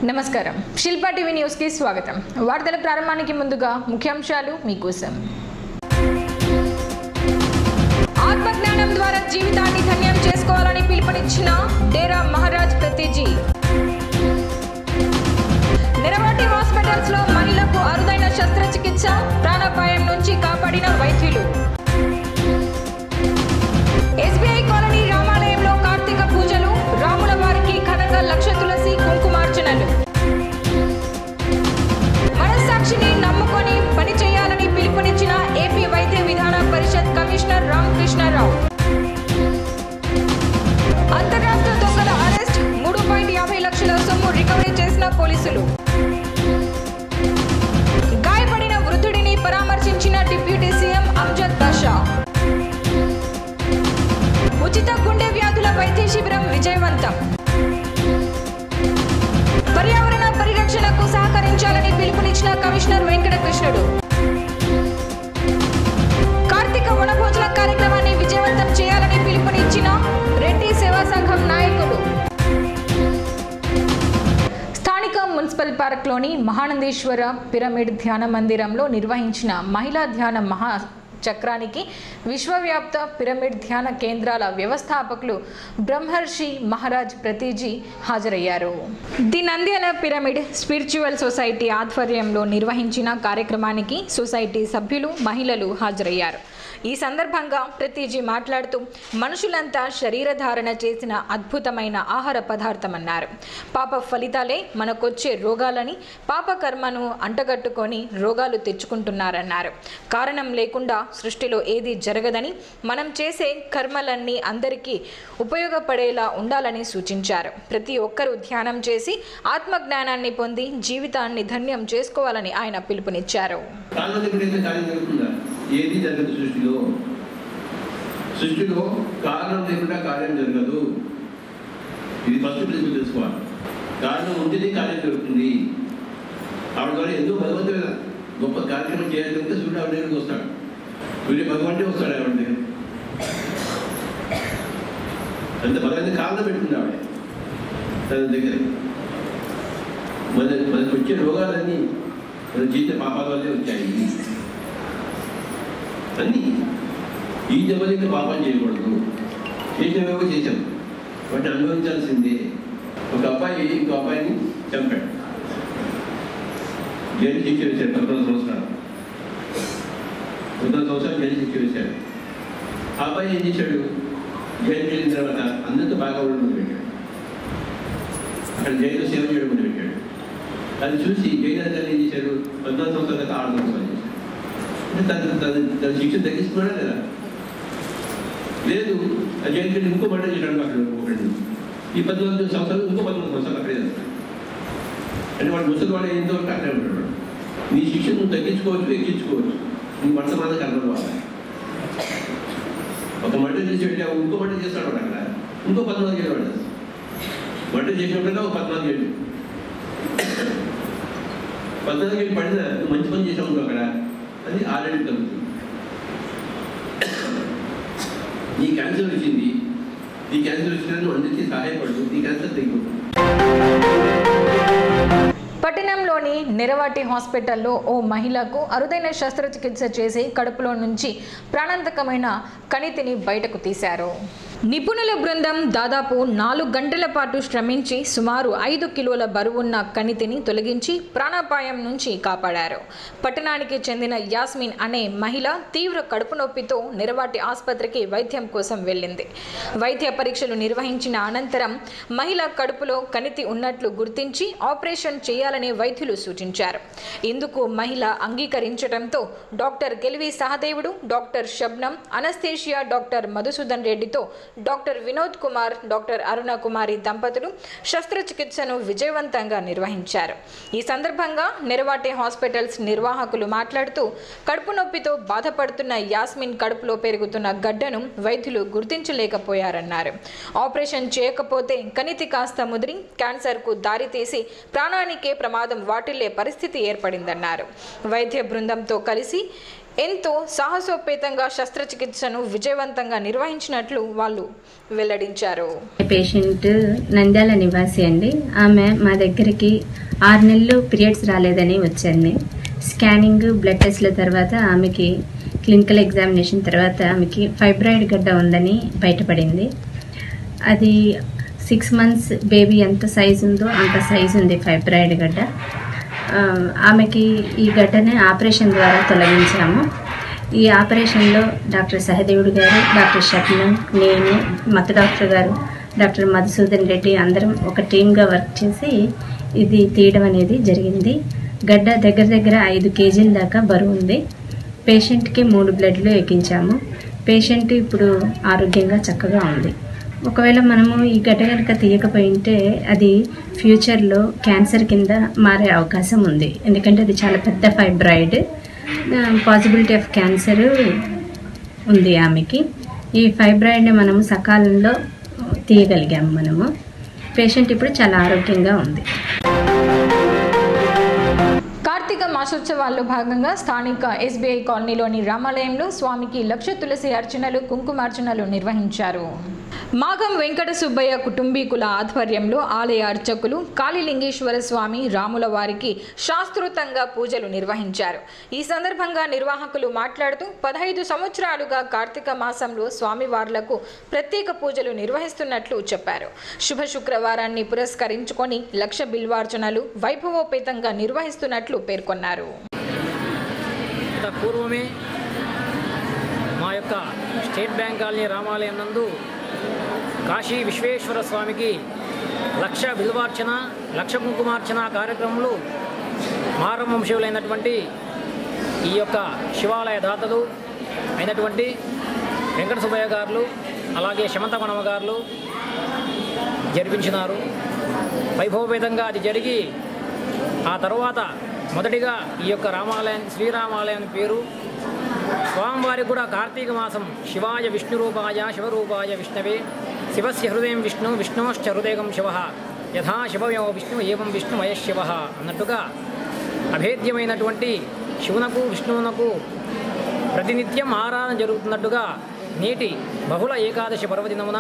నమస్కారం Shilpa TV news కి స్వాగతం వార్తల ప్రారంభానికి ముందుగా ముఖ్యాంశాలు మీకోసం ఆత్మజ్ఞానం ద్వారా జీవితాన్ని ధన్యం చేసుకోవాలని పిలుపునిచ్చిన డేరా మహారాజ్ ప్రతిజీ నిరవాటి హాస్పిటల్స్ లో మహిళకు అరుదైన శస్త్రచికిత్స ప్రాణాపాయం నుంచి కాపాడిన వైద్యులు ఎస్బీఐ కాలనీ రామాలయంలో కార్తీక పూజలు రాముల వారికి ఘనంగా లక్ష తులసి కుంకుమార్చనలు మనస్సాక్షిని నమ్ముకొని పని చేయాలని పిలుపునిచ్చిన ఏపీ వైద్య విధాన పరిషత్ కమిషనర్ రామకృష్ణారావు అంతర్రాష్ట్ర దొంగల అరెస్ట్ మూడు పాయింట్ యాభై లక్షల సొమ్ము రికవరీ చేసిన పోలీసులు గాయపడిన వృద్ధుడిని పరామర్శించిన డిప్యూటీ సీఎం అమ్జద్ బాషా ఉచిత గుండె వ్యాధుల వైద్య శిబిరం విజయవంతం పర్యావరణ పరిరక్షణకు సహకరించాలని పిలుపునిచ్చిన కమిషనర్ వెంకటకృష్ణుడు కార్తీక వనభోజన కార్యక్రమాన్ని విజయవంతం చేయాలని పిలుపునిచ్చిన రెడ్డి సేవా సంఘం నాయకులు స్థానిక మున్సిపల్ పార్క్లోని మహానందేశ్వర పిరమిడ్ ధ్యాన మందిరంలో నిర్వహించిన మహిళా ధ్యాన మహా చక్రానికి విశ్వవ్యాప్త పిరమిడ్ ధ్యాన కేంద్రాల వ్యవస్థాపకులు బ్రహ్మర్షి మహారాజ్ ప్రతిజీ హాజరయ్యారు the Nandyal pyramid spiritual society ఆధ్వర్యంలో నిర్వహించిన కార్యక్రమానికి సొసైటీ సభ్యులు మహిళలు హాజరయ్యారు ఈ సందర్భంగా ప్రతిజీ మాట్లాడుతూ మనుషులంతా శరీరధారణ చేసిన అద్భుతమైన ఆహార పదార్థమన్నారు పాప ఫలితాలే మనకొచ్చే రోగాలని పాప కర్మను అంటగట్టుకొని రోగాలు తెచ్చుకుంటున్నారన్నారు కారణం లేకుండా సృష్టిలో ఏది జరగదని మనం చేసే కర్మలన్నీ అందరికీ ఉపయోగపడేలా ఉండాలని సూచించారు ప్రతి ఒక్కరూ ధ్యానం చేసి ఆత్మజ్ఞానాన్ని పొంది జీవితాన్ని ధన్యం చేసుకోవాలని ఆయన పిలుపునిచ్చారు కారణం ఎప్పుడైతే కార్యం జరుగుతుందా ఏది జరగదు సృష్టిలో సృష్టిలో కారణం లేకుండా కార్యం జరగదు ఇది ఫస్ట్ ప్రిన్సిపల్ తెలుసుకోవాలి కారణం ఉంటేనే కార్యం జరుగుతుంది ఆవిడ ద్వారా ఎందుకు భగవంతుడు గొప్ప కార్యక్రమం చేయాలి కనుక సూర్యుడు ఆవిడ దగ్గరికి వస్తాడు సూర్య భగవంతుడే వస్తాడు ఆవిడ దగ్గర అంత భగవంతుడు కారణం పెట్టుకుంది ఆవిడ తన దగ్గర మన మనకు వచ్చే రోగాలన్నీ మన జీవిత పాపాల వల్లే వచ్చాయి అన్నీ ఈ జన్మలో ఇంకా పాపం చేయకూడదు చేసినవేవో చేశాం వాటిని అనుభవించాల్సిందే ఒక అబ్బాయి ఇంకో అబ్బాయిని చంపాడు జైలు శిక్ష వేశాడు పద్నాలుగు సంవత్సరాలు పద్నాలుగు సంవత్సరాలు జైలు శిక్ష వేశాడు ఆ అబ్బాయి ఏం చేశాడు జైలు వెళ్ళిన తర్వాత అందరితో బాగా ఉండడం మొదలుపెట్టాడు అక్కడ జైలు సేవ చేయడం మొదలుపెట్టాడు అది చూసి జైలు అధికారులు ఏం చేశారు పద్నాలుగు సంవత్సరాల దాకా ఆడడం పని చేశారు అంటే తన తన తన శిక్ష తగ్గిస్తున్నాడా లేదా లేదు ఆ జైలుకి వెళ్ళి ఇంకో మర్డర్ చేశాడు అక్కడ ఒకటి ఈ పద్నాలుగు సంవత్సరాలు ఇంకో పద్నాలుగు సంవత్సరాలు అక్కడే చేస్తాడు అంటే వాడు ముసలి వాడు ఎంతో వరకు అక్కడే ఉంటాడు నీ శిక్ష నువ్వు తగ్గించుకోవచ్చు ఎక్కించుకోవచ్చు నీ వర్తమానానికి అర్థం కావాలి ఒక మర్డర్ చేసి వెళ్ళి ఇంకో మర్డర్ చేస్తాడు వాడు అక్కడ ఇంకో పద్నాలుగు ఏళ్ళు వాడు మర్డర్ చేసినప్పుడల్లా ఒక పద్నాలుగు ఏళ్ళు పద్నాలుగు ఏళ్ళు పడినా నువ్వు మంచి పని చేసావు నువ్వు అక్కడ అది ఆల్రెడీ తగ్గుతుంది నీ క్యాన్సర్ వచ్చింది ఈ క్యాన్సర్ వచ్చినా నువ్వు అందరికీ సహాయపడు నీ క్యాన్సర్ తగ్గిపోతుంది పట్టణంలోని నిరవాటి హాస్పిటల్లో ఓ మహిళకు అరుదైన శస్త్రచికిత్స చేసి కడుపులో నుంచి ప్రాణాంతకమైన కణితిని బయటకు తీశారు నిపుణుల బృందం దాదాపు నాలుగు గంటల పాటు శ్రమించి సుమారు ఐదు కిలోల బరువున్న కణితిని తొలగించి ప్రాణాపాయం నుంచి కాపాడారు పట్టణానికి చెందిన యాస్మిన్ అనే మహిళ తీవ్ర కడుపు నొప్పితో నిరవాటి ఆసుపత్రికి వైద్యం కోసం వెళ్ళింది వైద్య పరీక్షలు నిర్వహించిన అనంతరం మహిళ కడుపులో కణితి ఉన్నట్లు గుర్తించి ఆపరేషన్ చేయాలని వైద్యులు సూచించారు ఇందుకు మహిళ అంగీకరించడంతో doctor Gelivi Sahadevudu doctor Shabnam anaesthesia doctor Madhusudan రెడ్డితో డాక్టర్ వినోద్ కుమార్ డాక్టర్ అరుణ కుమారి దంపతులు శస్త్రచికిత్సను విజయవంతంగా నిర్వహించారు ఈ సందర్భంగా నిరవాటి హాస్పిటల్స్ నిర్వాహకులు మాట్లాడుతూ కడుపు నొప్పితో బాధపడుతున్న యాస్మిన్ కడుపులో పెరుగుతున్న గడ్డను వైద్యులు గుర్తించలేకపోయారన్నారు ఆపరేషన్ చేయకపోతే కణితి కాస్త ముదిరి క్యాన్సర్కు దారితీసి ప్రాణానికే ప్రమాదం వాటిల్లే పరిస్థితి ఏర్పడిందన్నారు వైద్య బృందంతో కలిసి ఎంతో సాహసోపేతంగా శస్త్రచికిత్సను విజయవంతంగా నిర్వహించినట్లు వాళ్ళు వెల్లడించారు పేషెంట్ నంద్యాల నివాసి అండి ఆమె మా దగ్గరికి ఆరు నెలలు పీరియడ్స్ రాలేదని వచ్చింది స్కానింగ్ బ్లడ్ టెస్ట్ల తర్వాత ఆమెకి క్లినికల్ ఎగ్జామినేషన్ తర్వాత ఆమెకి ఫైబ్రాయిడ్ గడ్డ ఉందని బయటపడింది అది సిక్స్ మంత్స్ బేబీ ఎంత సైజు ఉందో అంత సైజు ఉంది ఫైబ్రాయిడ్ గడ్డ ఆ, ఆమెకి ఈ గడ్డని ఆపరేషన్ ద్వారా తొలగించాము ఈ ఆపరేషన్లో డాక్టర్ సహదేవుడు గారు డాక్టర్ షబ్నం నేను మత డాక్టర్ గారు డాక్టర్ మధుసూదన్ రెడ్డి అందరం ఒక టీమ్గా వర్క్ చేసి ఇది తీయడం అనేది జరిగింది గడ్డ దగ్గర దగ్గర ఐదు కేజీల దాకా బరువు ఉంది పేషెంట్కి మూడు బ్లడ్లు ఎక్కించాము పేషెంట్ ఇప్పుడు ఆరోగ్యంగా చక్కగా ఉంది ఒకవేళ మనము ఈ గడ్డ కనుక తీయకపోయింటే అది ఫ్యూచర్లో క్యాన్సర్ కింద మారే అవకాశం ఉంది ఎందుకంటే అది చాలా పెద్ద ఫైబ్రాయిడ్ పాసిబిలిటీ ఆఫ్ క్యాన్సర్ ఉంది ఆమెకి ఈ ఫైబ్రాయిడ్ని మనము సకాలంలో తీయగలిగాము మనము పేషెంట్ ఇప్పుడు చాలా ఆరోగ్యంగా ఉంది కార్తీక మాసోత్సవాల్లో భాగంగా స్థానిక ఎస్బీఐ కాలనీలోని రామాలయంలో స్వామికి లక్ష తులసి అర్చనలు కుంకుమార్చనలు నిర్వహించారు మాగం వెంకట సుబ్బయ్య కుటుంబీకుల ఆధ్వర్యంలో ఆలయ అర్చకులు కాళీలింగేశ్వర స్వామి రాముల వారికి శాస్త్రోతంగా పూజలు నిర్వహించారు ఈ సందర్భంగా నిర్వాహకులు మాట్లాడుతూ పదహైదు సంవత్సరాలుగా కార్తీక మాసంలో స్వామివార్లకు ప్రత్యేక పూజలు నిర్వహిస్తున్నట్లు చెప్పారు శుభ శుక్రవారాన్ని పురస్కరించుకొని లక్ష బిల్వార్చనలు వైభవోపేతంగా నిర్వహిస్తున్నట్లు పేర్కొన్నారు గత పూర్వమే మా యొక్క స్టేట్ బ్యాంక్ కాలనీ రామాలయం నందు కాశీ విశ్వేశ్వర స్వామికి లక్ష బిల్వార్చన లక్ష కుంకుమార్చన కార్యక్రమంలో మారవంశీయులైనటువంటి ఈ యొక్క శివాలయ దాతలు అయినటువంటి వెంకట సుబ్బయ్య గారు అలాగే శమంతమణమ గారు జరిపించినారు వైభవపేతంగా అది జరిగి ఆ తర్వాత మొదటిగా ఈ యొక్క రామాలయం శ్రీరామాలయం పేరు స్వామివారికి కూడా కార్తీక మాసం శివాయ విష్ణురూపాయ శివరూపాయ విష్ణవే శివస్య హృదయం విష్ణు విష్ణోశ్చ హృదయం శివ యథా శివయో విష్ణు ఏవం విష్ణు శివ అన్నట్టుగా అభేద్యమైనటువంటి శివునకు విష్ణువునకు ప్రతినిత్యం ఆరాధన జరుగుతున్నట్టుగా నేటి బహుళ ఏకాదశి పర్వదినమున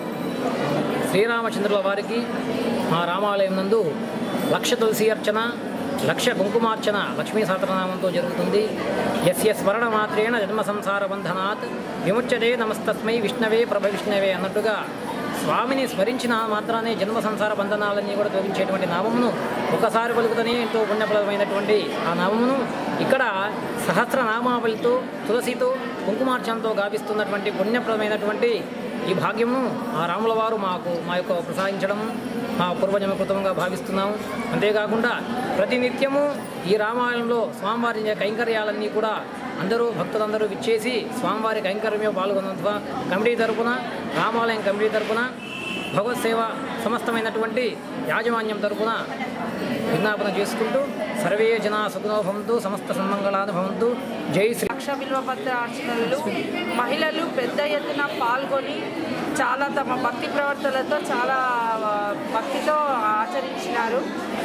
శ్రీరామచంద్రుల వారికి మా రామాలయం నందు లక్ష తులసి అర్చన లక్ష కుంకుమార్చన లక్ష్మీ సహస్రనామంతో జరుగుతుంది ఎస్య స్మరణ మాత్రేణ జన్మ సంసార బంధనాత్ విముచ్యతే నమస్తస్మై విష్ణవే ప్రభ విష్ణవే అన్నట్టుగా స్వామిని స్మరించిన మాత్రానే జన్మ సంసార బంధనాలన్నీ కూడా తొలగించేటువంటి నామమును ఒకసారి పలుకుతనే ఎంతో పుణ్యప్రదమైనటువంటి ఆ నామమును ఇక్కడ సహస్రనామావళితో తులసితో కుంకుమార్చనతో గావిస్తున్నటువంటి పుణ్యప్రదమైనటువంటి ఈ భాగ్యమును ఆ రాముల వారు మాకు మా యొక్క ప్రసాదించడం మా పూర్వజన్మ కృతంగా భావిస్తున్నాము అంతేకాకుండా ప్రతినిత్యము ఈ రామాలయంలో స్వామివారి కైంకర్యాలన్నీ కూడా అందరూ భక్తులందరూ విచ్చేసి స్వామివారి కైంకర్యమే పాల్గొన్నందున కమిటీ తరపున రామాలయం కమిటీ తరపున భగవత్ సేవ సమస్తమైనటువంటి యాజమాన్యం తరపున విజ్ఞాపన చేసుకుంటూ సర్వే జనా సుఖనో భవంతు సమస్త సన్మంగళాలు భవంతు జై శ్రీ లక్ష బిల్వపత్ర అర్చనలు మహిళలు పెద్ద ఎత్తున పాల్గొని చాలా తమ భక్తి ప్రవర్తనలతో చాలా ఆ, భక్తితో ఆచరించినారు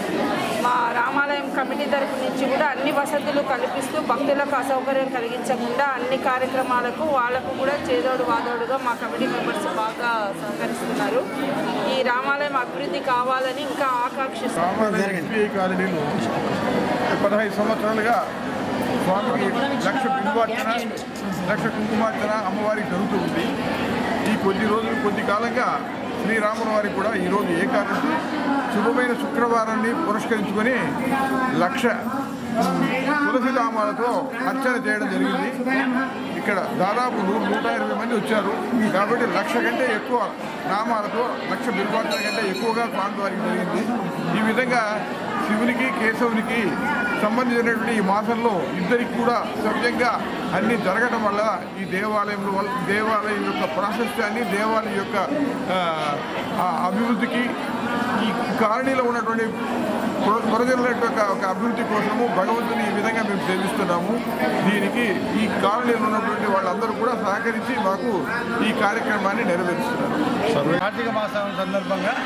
మా రామాలయం కమిటీ తరపు నుంచి కూడా అన్ని వసతులు కల్పిస్తూ భక్తులకు అసౌకర్యం కలిగించకుండా అన్ని కార్యక్రమాలకు వాళ్ళకు కూడా చేదోడు వాదోడుగా మా కమిటీ మెంబర్స్ బాగా సహకరిస్తున్నారు ఈ రామాలయం అభివృద్ధి కావాలని ఇంకా ఆకాంక్షిస్తున్నారు రామాలయం ఎస్బీఐ కాలనీలో పదహైదు సంవత్సరాలుగా స్వామికి లక్ష బింబార్చన లక్ష కుంకుమార్చన అమ్మవారికి జరుగుతూ ఉంది ఈ కొద్ది రోజులు కొద్ది కాలంగా శ్రీరాముల వారికి కూడా ఈరోజు ఏకాదశి శుభమైన శుక్రవారాన్ని పురస్కరించుకొని లక్ష తులసిధామాలతో అర్చన చేయడం జరిగింది ఇక్కడ దాదాపు నూరు నూట ఇరవై మంది వచ్చారు కాబట్టి లక్ష కంటే ఎక్కువ నామాలతో లక్ష బిల్బార్చన కంటే ఎక్కువగా స్వామివారికి జరిగింది ఈ విధంగా శివునికి కేశవునికి సంబంధించినటువంటి ఈ మాసంలో ఇద్దరికి కూడా సవ్యంగా అన్ని జరగడం వల్ల ఈ దేవాలయంలో వల్ల దేవాలయం యొక్క ప్రాశస్త్యాన్ని దేవాలయం యొక్క ఆ, ఆ అభివృద్ధికి ఈ కాలనీలో ఉన్నటువంటి పుర- పురజనుల యొక్క ఒక అభివృద్ధి కోసము భగవంతుని ఈ విధంగా మేము సేవిస్తున్నాము దీనికి ఈ కాలనీలో ఉన్నటువంటి వాళ్ళందరూ కూడా సహకరించి మాకు ఈ కార్యక్రమాన్ని నెరవేరుస్తున్నారు కార్తీక మాసం సందర్భంగా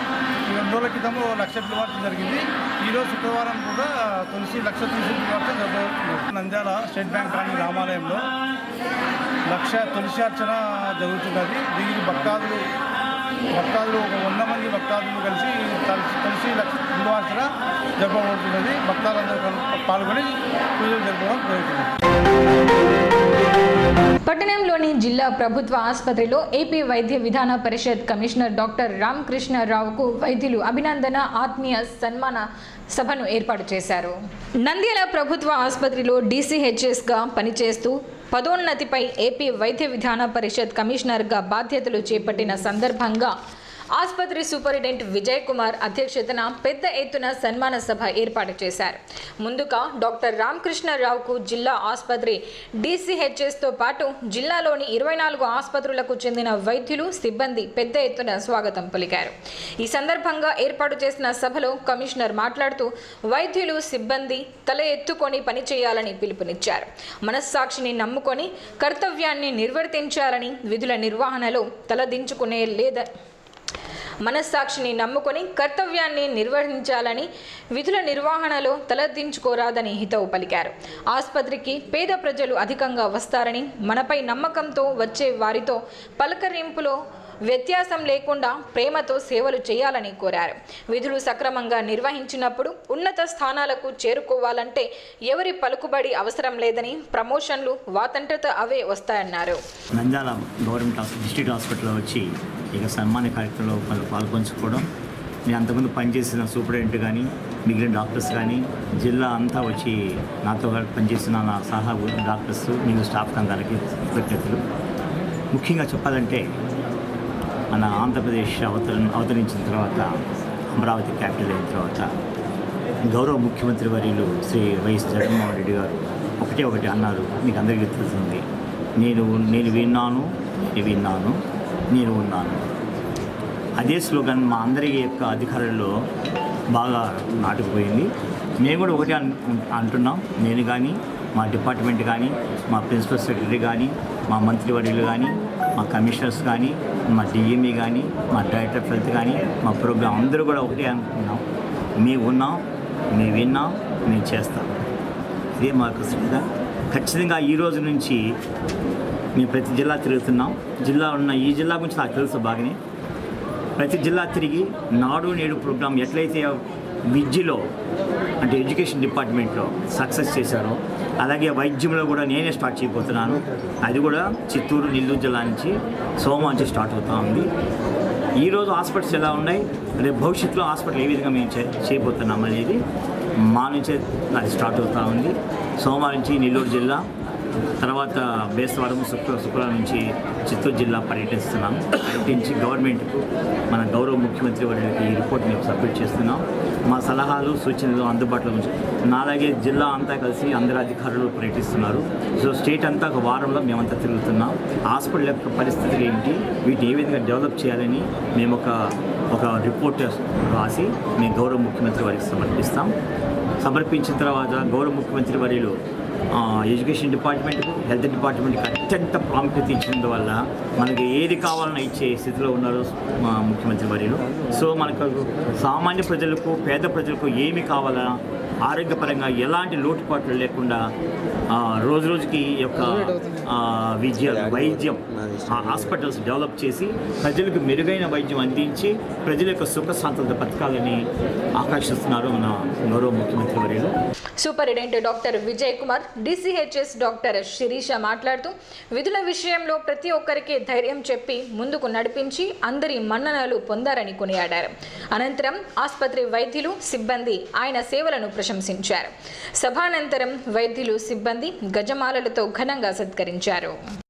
రెండు రోజుల క్రితం లక్ష పిలువార్చన జరిగింది ఈరోజు శుక్రవారం కూడా తులసి లక్ష తులసి పిలువార్చన జరగబోతుంది నంద్యాల స్టేట్ బ్యాంక్ కాలనీ రామాలయంలో లక్ష తులసి అర్చన జరుగుతున్నది దీనికి భక్తాదులు భక్తాదులు ఒక వంద మంది భక్తాదులు కలిసి తులసి తులసి లక్ష పిలువార్చన జరపబడుతున్నది భక్తాదులందరూ కలు- పాల్గొని పూజలు జరపడం జరుగుతుంది పట్టణంలోని జిల్లా ప్రభుత్వ ఆసుపత్రిలో ఏపీ వైద్య విధాన పరిషత్ కమిషనర్ డాక్టర్ రామకృష్ణరావుకు వైద్యులు అభినందన ఆత్మీయ సన్మాన సభను ఏర్పాటు చేశారు నంద్యాల ప్రభుత్వ ఆసుపత్రిలో డీసీహెచ్ఎస్గా పనిచేస్తూ పదోన్నతిపై ఏపీ వైద్య విధాన పరిషత్ కమిషనర్గా బాధ్యతలు చేపట్టిన సందర్భంగా ఆసుపత్రి సూపరింటెండెంట్ విజయ్ కుమార్ అధ్యక్షతన పెద్ద ఎత్తున సన్మాన సభ ఏర్పాటు చేశారు ముందుగా డాక్టర్ రామకృష్ణరావుకు జిల్లా ఆసుపత్రి డీసీహెచ్ఎస్తో పాటు జిల్లాలోని ఇరవై నాలుగు ఆసుపత్రులకు చెందిన వైద్యులు సిబ్బంది పెద్ద ఎత్తున స్వాగతం పలికారు ఈ సందర్భంగా ఏర్పాటు చేసిన సభలో కమిషనర్ మాట్లాడుతూ వైద్యులు సిబ్బంది తల ఎత్తుకొని పనిచేయాలని పిలుపునిచ్చారు మనస్సాక్షిని నమ్ముకొని కర్తవ్యాన్ని నిర్వర్తించాలని విధుల నిర్వహణలో తలదించుకునే లేద మనస్సాక్షిని నమ్ముకొని కర్తవ్యాన్ని నిర్వహించాలని విధుల నిర్వహణలో తలదించుకోరాదని హితవు పలికారు ఆసుపత్రికి పేద ప్రజలు అధికంగా వస్తారని మనపై నమ్మకంతో వచ్చే వారితో పలకరింపులో వ్యత్యాసం లేకుండా ప్రేమతో సేవలు చేయాలని కోరారు విధులు సక్రమంగా నిర్వహించినప్పుడు ఉన్నత స్థానాలకు చేరుకోవాలంటే ఎవరి పలుకుబడి అవసరం లేదని ప్రమోషన్లు వాతంటత అవే వస్తాయన్నారు నంద్యాల గవర్నమెంట్ హాస్పిటల్ డిస్ట్రిక్ట్ హాస్పిటల్లో వచ్చి ఇక సన్మాన కార్యక్రమంలో వాళ్ళు పాల్పంచుకోవడం నేను అంతకుముందు పనిచేసిన సూపరింటెండెంట్ కానీ మిగిలిన డాక్టర్స్ కానీ జిల్లా అంతా వచ్చి నాతో పాటు పనిచేసిన నా సహా డాక్టర్స్ మిగిలిన స్టాఫ్ అందరికీ కృతజ్ఞతలు ముఖ్యంగా చెప్పాలంటే మన ఆంధ్రప్రదేశ్ అవతర అవతరించిన తర్వాత అమరావతి క్యాపిటల్ అయిన తర్వాత గౌరవ ముఖ్యమంత్రి వర్యులు శ్రీ వైఎస్ జగన్మోహన్ రెడ్డి గారు ఒకటే ఒకటి అన్నారు మీకు అందరికీ తెలుస్తుంది నేను నేను విన్నాను నేను విన్నాను నేను ఉన్నాను అదే స్లోగన్ మా అందరి యొక్క అధికారుల్లో బాగా నాటుకుపోయింది మేము కూడా ఒకటే అన్ అంటున్నాం నేను కానీ మా డిపార్ట్మెంట్ కానీ మా ప్రిన్సిపల్ సెక్రటరీ కానీ మా మంత్రివర్యులు కానీ మా కమిషనర్స్ కానీ మా డిఎంఈ కానీ మా డైరెక్టర్ ఆఫ్ హెల్త్ కానీ మా ప్రోగ్రామ్ అందరూ కూడా ఒకటే అనుకున్నాం మేము ఉన్నాం మేము విన్నాం మేము చేస్తాం ఇదే మాకు శ్రద్ధ ఖచ్చితంగా ఈ రోజు నుంచి మేము ప్రతి జిల్లా తిరుగుతున్నాం జిల్లా ఉన్న ఈ జిల్లా గురించి నాకు తెలుసు బాగానే ప్రతి జిల్లా తిరిగి నాడు నేడు ప్రోగ్రాం ఎట్లయితే విద్యలో అంటే ఎడ్యుకేషన్ డిపార్ట్మెంట్లో సక్సెస్ చేశారో అలాగే వైద్యంలో కూడా నేనే స్టార్ట్ చేయబోతున్నాను అది కూడా చిత్తూరు నెల్లూరు జిల్లా నుంచి సోమ నుంచి స్టార్ట్ అవుతా ఉంది ఈరోజు హాస్పిటల్స్ ఎలా ఉన్నాయి రేపు భవిష్యత్తులో హాస్పిటల్ ఏ విధంగా మేము చే- చేయబోతున్నాం అనేది మా నుంచే అది స్టార్ట్ అవుతా ఉంది సోమవారం నుంచి నెల్లూరు జిల్లా తర్వాత బేస్తవారం శుక్ర శుక్రవారం నుంచి చిత్తూరు జిల్లా పర్యటిస్తున్నాం పర్యటించి గవర్నమెంట్కు మన గౌరవ ముఖ్యమంత్రి వారికి ఈ రిపోర్ట్ మేము సబ్మిట్ చేస్తున్నాం మా సలహాలు సూచనలు అందుబాటులో ఉంచి నాలాగే జిల్లా అంతా కలిసి అందరు అధికారులు పర్యటిస్తున్నారు సో స్టేట్ అంతా ఒక వారంలో మేమంతా తిరుగుతున్నాం హాస్పిటల్ యొక్క పరిస్థితులు ఏంటి వీటిని ఏ విధంగా డెవలప్ చేయాలని మేము ఒక ఒక రిపోర్ట్ రాసి మేము గౌరవ ముఖ్యమంత్రి వారికి సమర్పిస్తాం సమర్పించిన తర్వాత గౌరవ ముఖ్యమంత్రి వర్యులు ఆ, ఎడ్యుకేషన్ డిపార్ట్మెంట్కు హెల్త్ డిపార్ట్మెంట్కి అత్యంత ప్రాముఖ్యత ఇచ్చినందువల్ల మనకి ఏది కావాలన్నా ఇచ్చే స్థితిలో ఉన్నారు మా ముఖ్యమంత్రి వర్యులు సో మనకు సామాన్య ప్రజలకు పేద ప్రజలకు ఏమి కావాలా ఆరోగ్యపరంగా ఎలాంటి లోటుపాట్లు లేకుండా ఆ, రోజు రోజుకి ఈ యొక్క ఆ, విద్య వైద్యం ఆ హాస్పిటల్స్ డెవలప్ చేసి ప్రజలకు మెరుగైన వైద్యం అందించి ప్రజల యొక్క సుఖ శాంతులతో బతకాలని ఆకాంక్షిస్తున్నారు మన గౌరవ ముఖ్యమంత్రి వర్యులు superintendent doctor Vijay Kumar DCHS doctor Sirisha మాట్లాడుతూ విధుల విషయంలో ప్రతి ఒక్కరికి ధైర్యం చెప్పి ముందుకు నడిపించి అందరి మన్ననలు పొందారని కొనియాడారు అనంతరం ఆసుపత్రి వైద్యులు సిబ్బంది ఆయన సేవలను ప్రశంసించారు సభానంతరం వైద్యులు సిబ్బంది గజమాలలతో ఘనంగా సత్కరించారు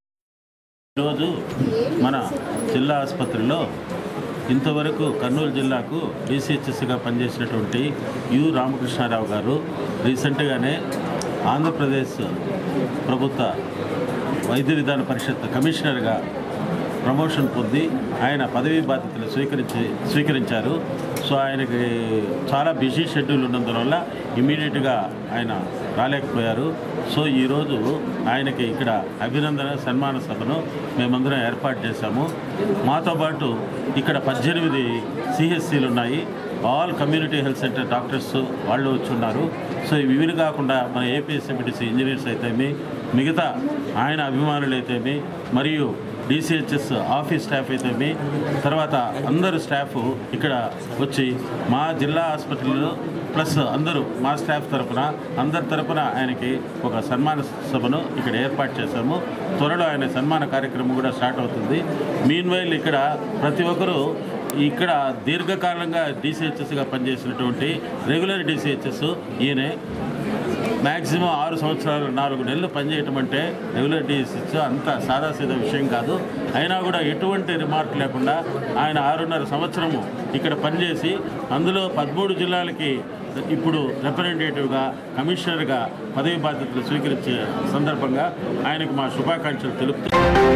ఈరోజు మన జిల్లా ఆసుపత్రిలో ఇంతవరకు కర్నూలు జిల్లాకు డీసీహెచ్ఎస్గా పనిచేసినటువంటి యు రామకృష్ణారావు గారు రీసెంట్గానే ఆంధ్రప్రదేశ్ ప్రభుత్వ వైద్య విధాన పరిషత్ కమిషనర్గా ప్రమోషన్ పొంది ఆయన పదవీ బాధ్యతలు స్వీకరించి స్వీకరించారు సో ఆయనకి చాలా బిజీ షెడ్యూల్ ఉన్నందువల్ల ఇమీడియట్గా ఆయన రాలేకపోయారు సో ఈరోజు ఆయనకి ఇక్కడ అభినందన సన్మాన సభను మేమందరం ఏర్పాటు చేశాము మాతో పాటు ఇక్కడ పద్దెనిమిది సిహెచ్సిలు ఉన్నాయి all community health centre doctors వాళ్ళు వచ్చి ఉన్నారు సో ఇవి కాకుండా మన ఏపీఎస్ఎండిసి ఇంజనీర్స్ అయితేమి మిగతా ఆయన అభిమానులు అయితేమి మరియు డిసిహెచ్ఎస్ ఆఫీస్ స్టాఫ్ అయితేమి తర్వాత అందరు స్టాఫ్ ఇక్కడ వచ్చి మా జిల్లా ఆసుపత్రిలో ప్లస్ అందరూ మా స్టాఫ్ తరపున అందరి తరపున ఆయనకి ఒక సన్మాన సభను ఇక్కడ ఏర్పాటు చేశాము త్వరలో ఆయన సన్మాన కార్యక్రమం కూడా స్టార్ట్ అవుతుంది మీన్ వైల్ ఇక్కడ ప్రతి ఒక్కరూ ఇక్కడ దీర్ఘకాలంగా డిసిహెచ్ఎస్గా పనిచేసినటువంటి రెగ్యులర్ డిసిహెచ్ఎస్ ఈయనే మ్యాక్సిమం ఆరు సంవత్సరాలు నాలుగు నెలలు పనిచేయటం అంటే రెగ్యులర్ డిసిహెచ్ అంత సాదాసీదా విషయం కాదు అయినా కూడా ఎటువంటి రిమార్క్ లేకుండా ఆయన ఆరున్నర సంవత్సరము ఇక్కడ పనిచేసి అందులో పదమూడు జిల్లాలకి ఇప్పుడు రిప్రజెంటేటివ్గా కమిషనర్గా పదవి బాధ్యతలు స్వీకరించే సందర్భంగా ఆయనకు మా శుభాకాంక్షలు తెలుపుతూ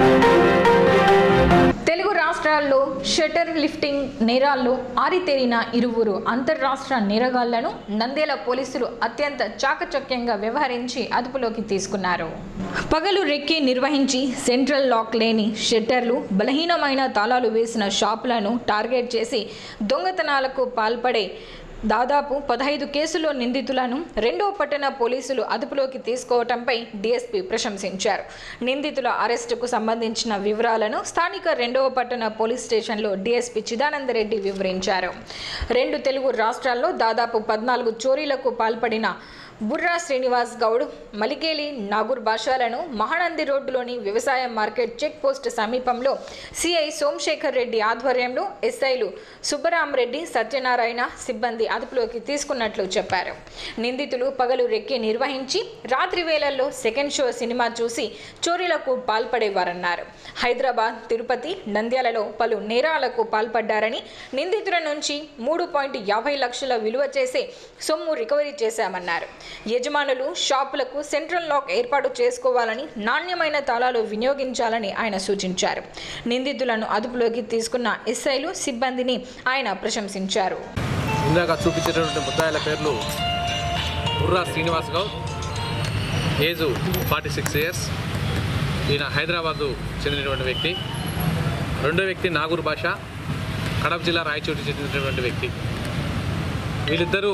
తెలుగు రాష్ట్రాల్లో షటర్ లిఫ్టింగ్ నేరాల్లో ఆరితేరిన ఇరువురు అంతర్రాష్ట్ర నేరగాళ్లను నంద్యాల పోలీసులు అత్యంత చాకచక్యంగా వ్యవహరించి అదుపులోకి తీసుకున్నారు పగలు రెక్కి నిర్వహించి సెంట్రల్ లాక్ లేని షట్టర్లు బలహీనమైన తాళాలు వేసిన షాపులను టార్గెట్ చేసి దొంగతనాలకు పాల్పడే దాదాపు పదహైదు కేసుల్లో నిందితులను రెండో పట్టణ పోలీసులు అదుపులోకి తీసుకోవటంపై డీఎస్పీ ప్రశంసించారు నిందితుల అరెస్టుకు సంబంధించిన వివరాలను స్థానిక రెండవ పట్టణ పోలీస్ స్టేషన్లో డీఎస్పీ చిదానందరెడ్డి వివరించారు రెండు తెలుగు రాష్ట్రాల్లో దాదాపు పద్నాలుగు చోరీలకు పాల్పడిన బుర్రా శ్రీనివాస్ గౌడ్ మలికేలి నాగూర్ భాషాలను మహానంది రోడ్డులోని వ్యవసాయ మార్కెట్ చెక్ పోస్ట్ సమీపంలో సిఐ సోమశేఖర్ రెడ్డి ఆధ్వర్యంలో ఎస్ఐలు సుబ్బరామరెడ్డి సత్యనారాయణ సిబ్బంది అదుపులోకి తీసుకున్నట్లు చెప్పారు నిందితులు పగలు రెక్కి నిర్వహించి రాత్రి వేళల్లో సెకండ్ షో సినిమా చూసి చోరీలకు పాల్పడేవారన్నారు హైదరాబాద్ తిరుపతి నంద్యాలలో పలు నేరాలకు పాల్పడ్డారని నిందితుల నుంచి మూడు పాయింట్ యాభై లక్షల విలువ చేసే సొమ్ము రికవరీ చేశామన్నారు యజమానులు షాపులకు సెంట్రల్ లాక్ ఏర్పాటు చేసుకోవాలని నాణ్యమైన తాళాలు వినియోగించాలని ఆయన సూచించారు నిందితులను అదుపులోకి తీసుకున్న ఎస్ఐలు సిబ్బందిని ఆయన ప్రశంసించారు ఇందాక చూపించేటటువంటి ముద్దాయిల పేర్లు Burra Srinivas Goud age forty six years ఈయన హైదరాబాదు చెందినటువంటి వ్యక్తి రెండో వ్యక్తి నాగూర్ భాష కడప జిల్లా రాయచోటి చెందినటువంటి వ్యక్తి వీళ్ళిద్దరూ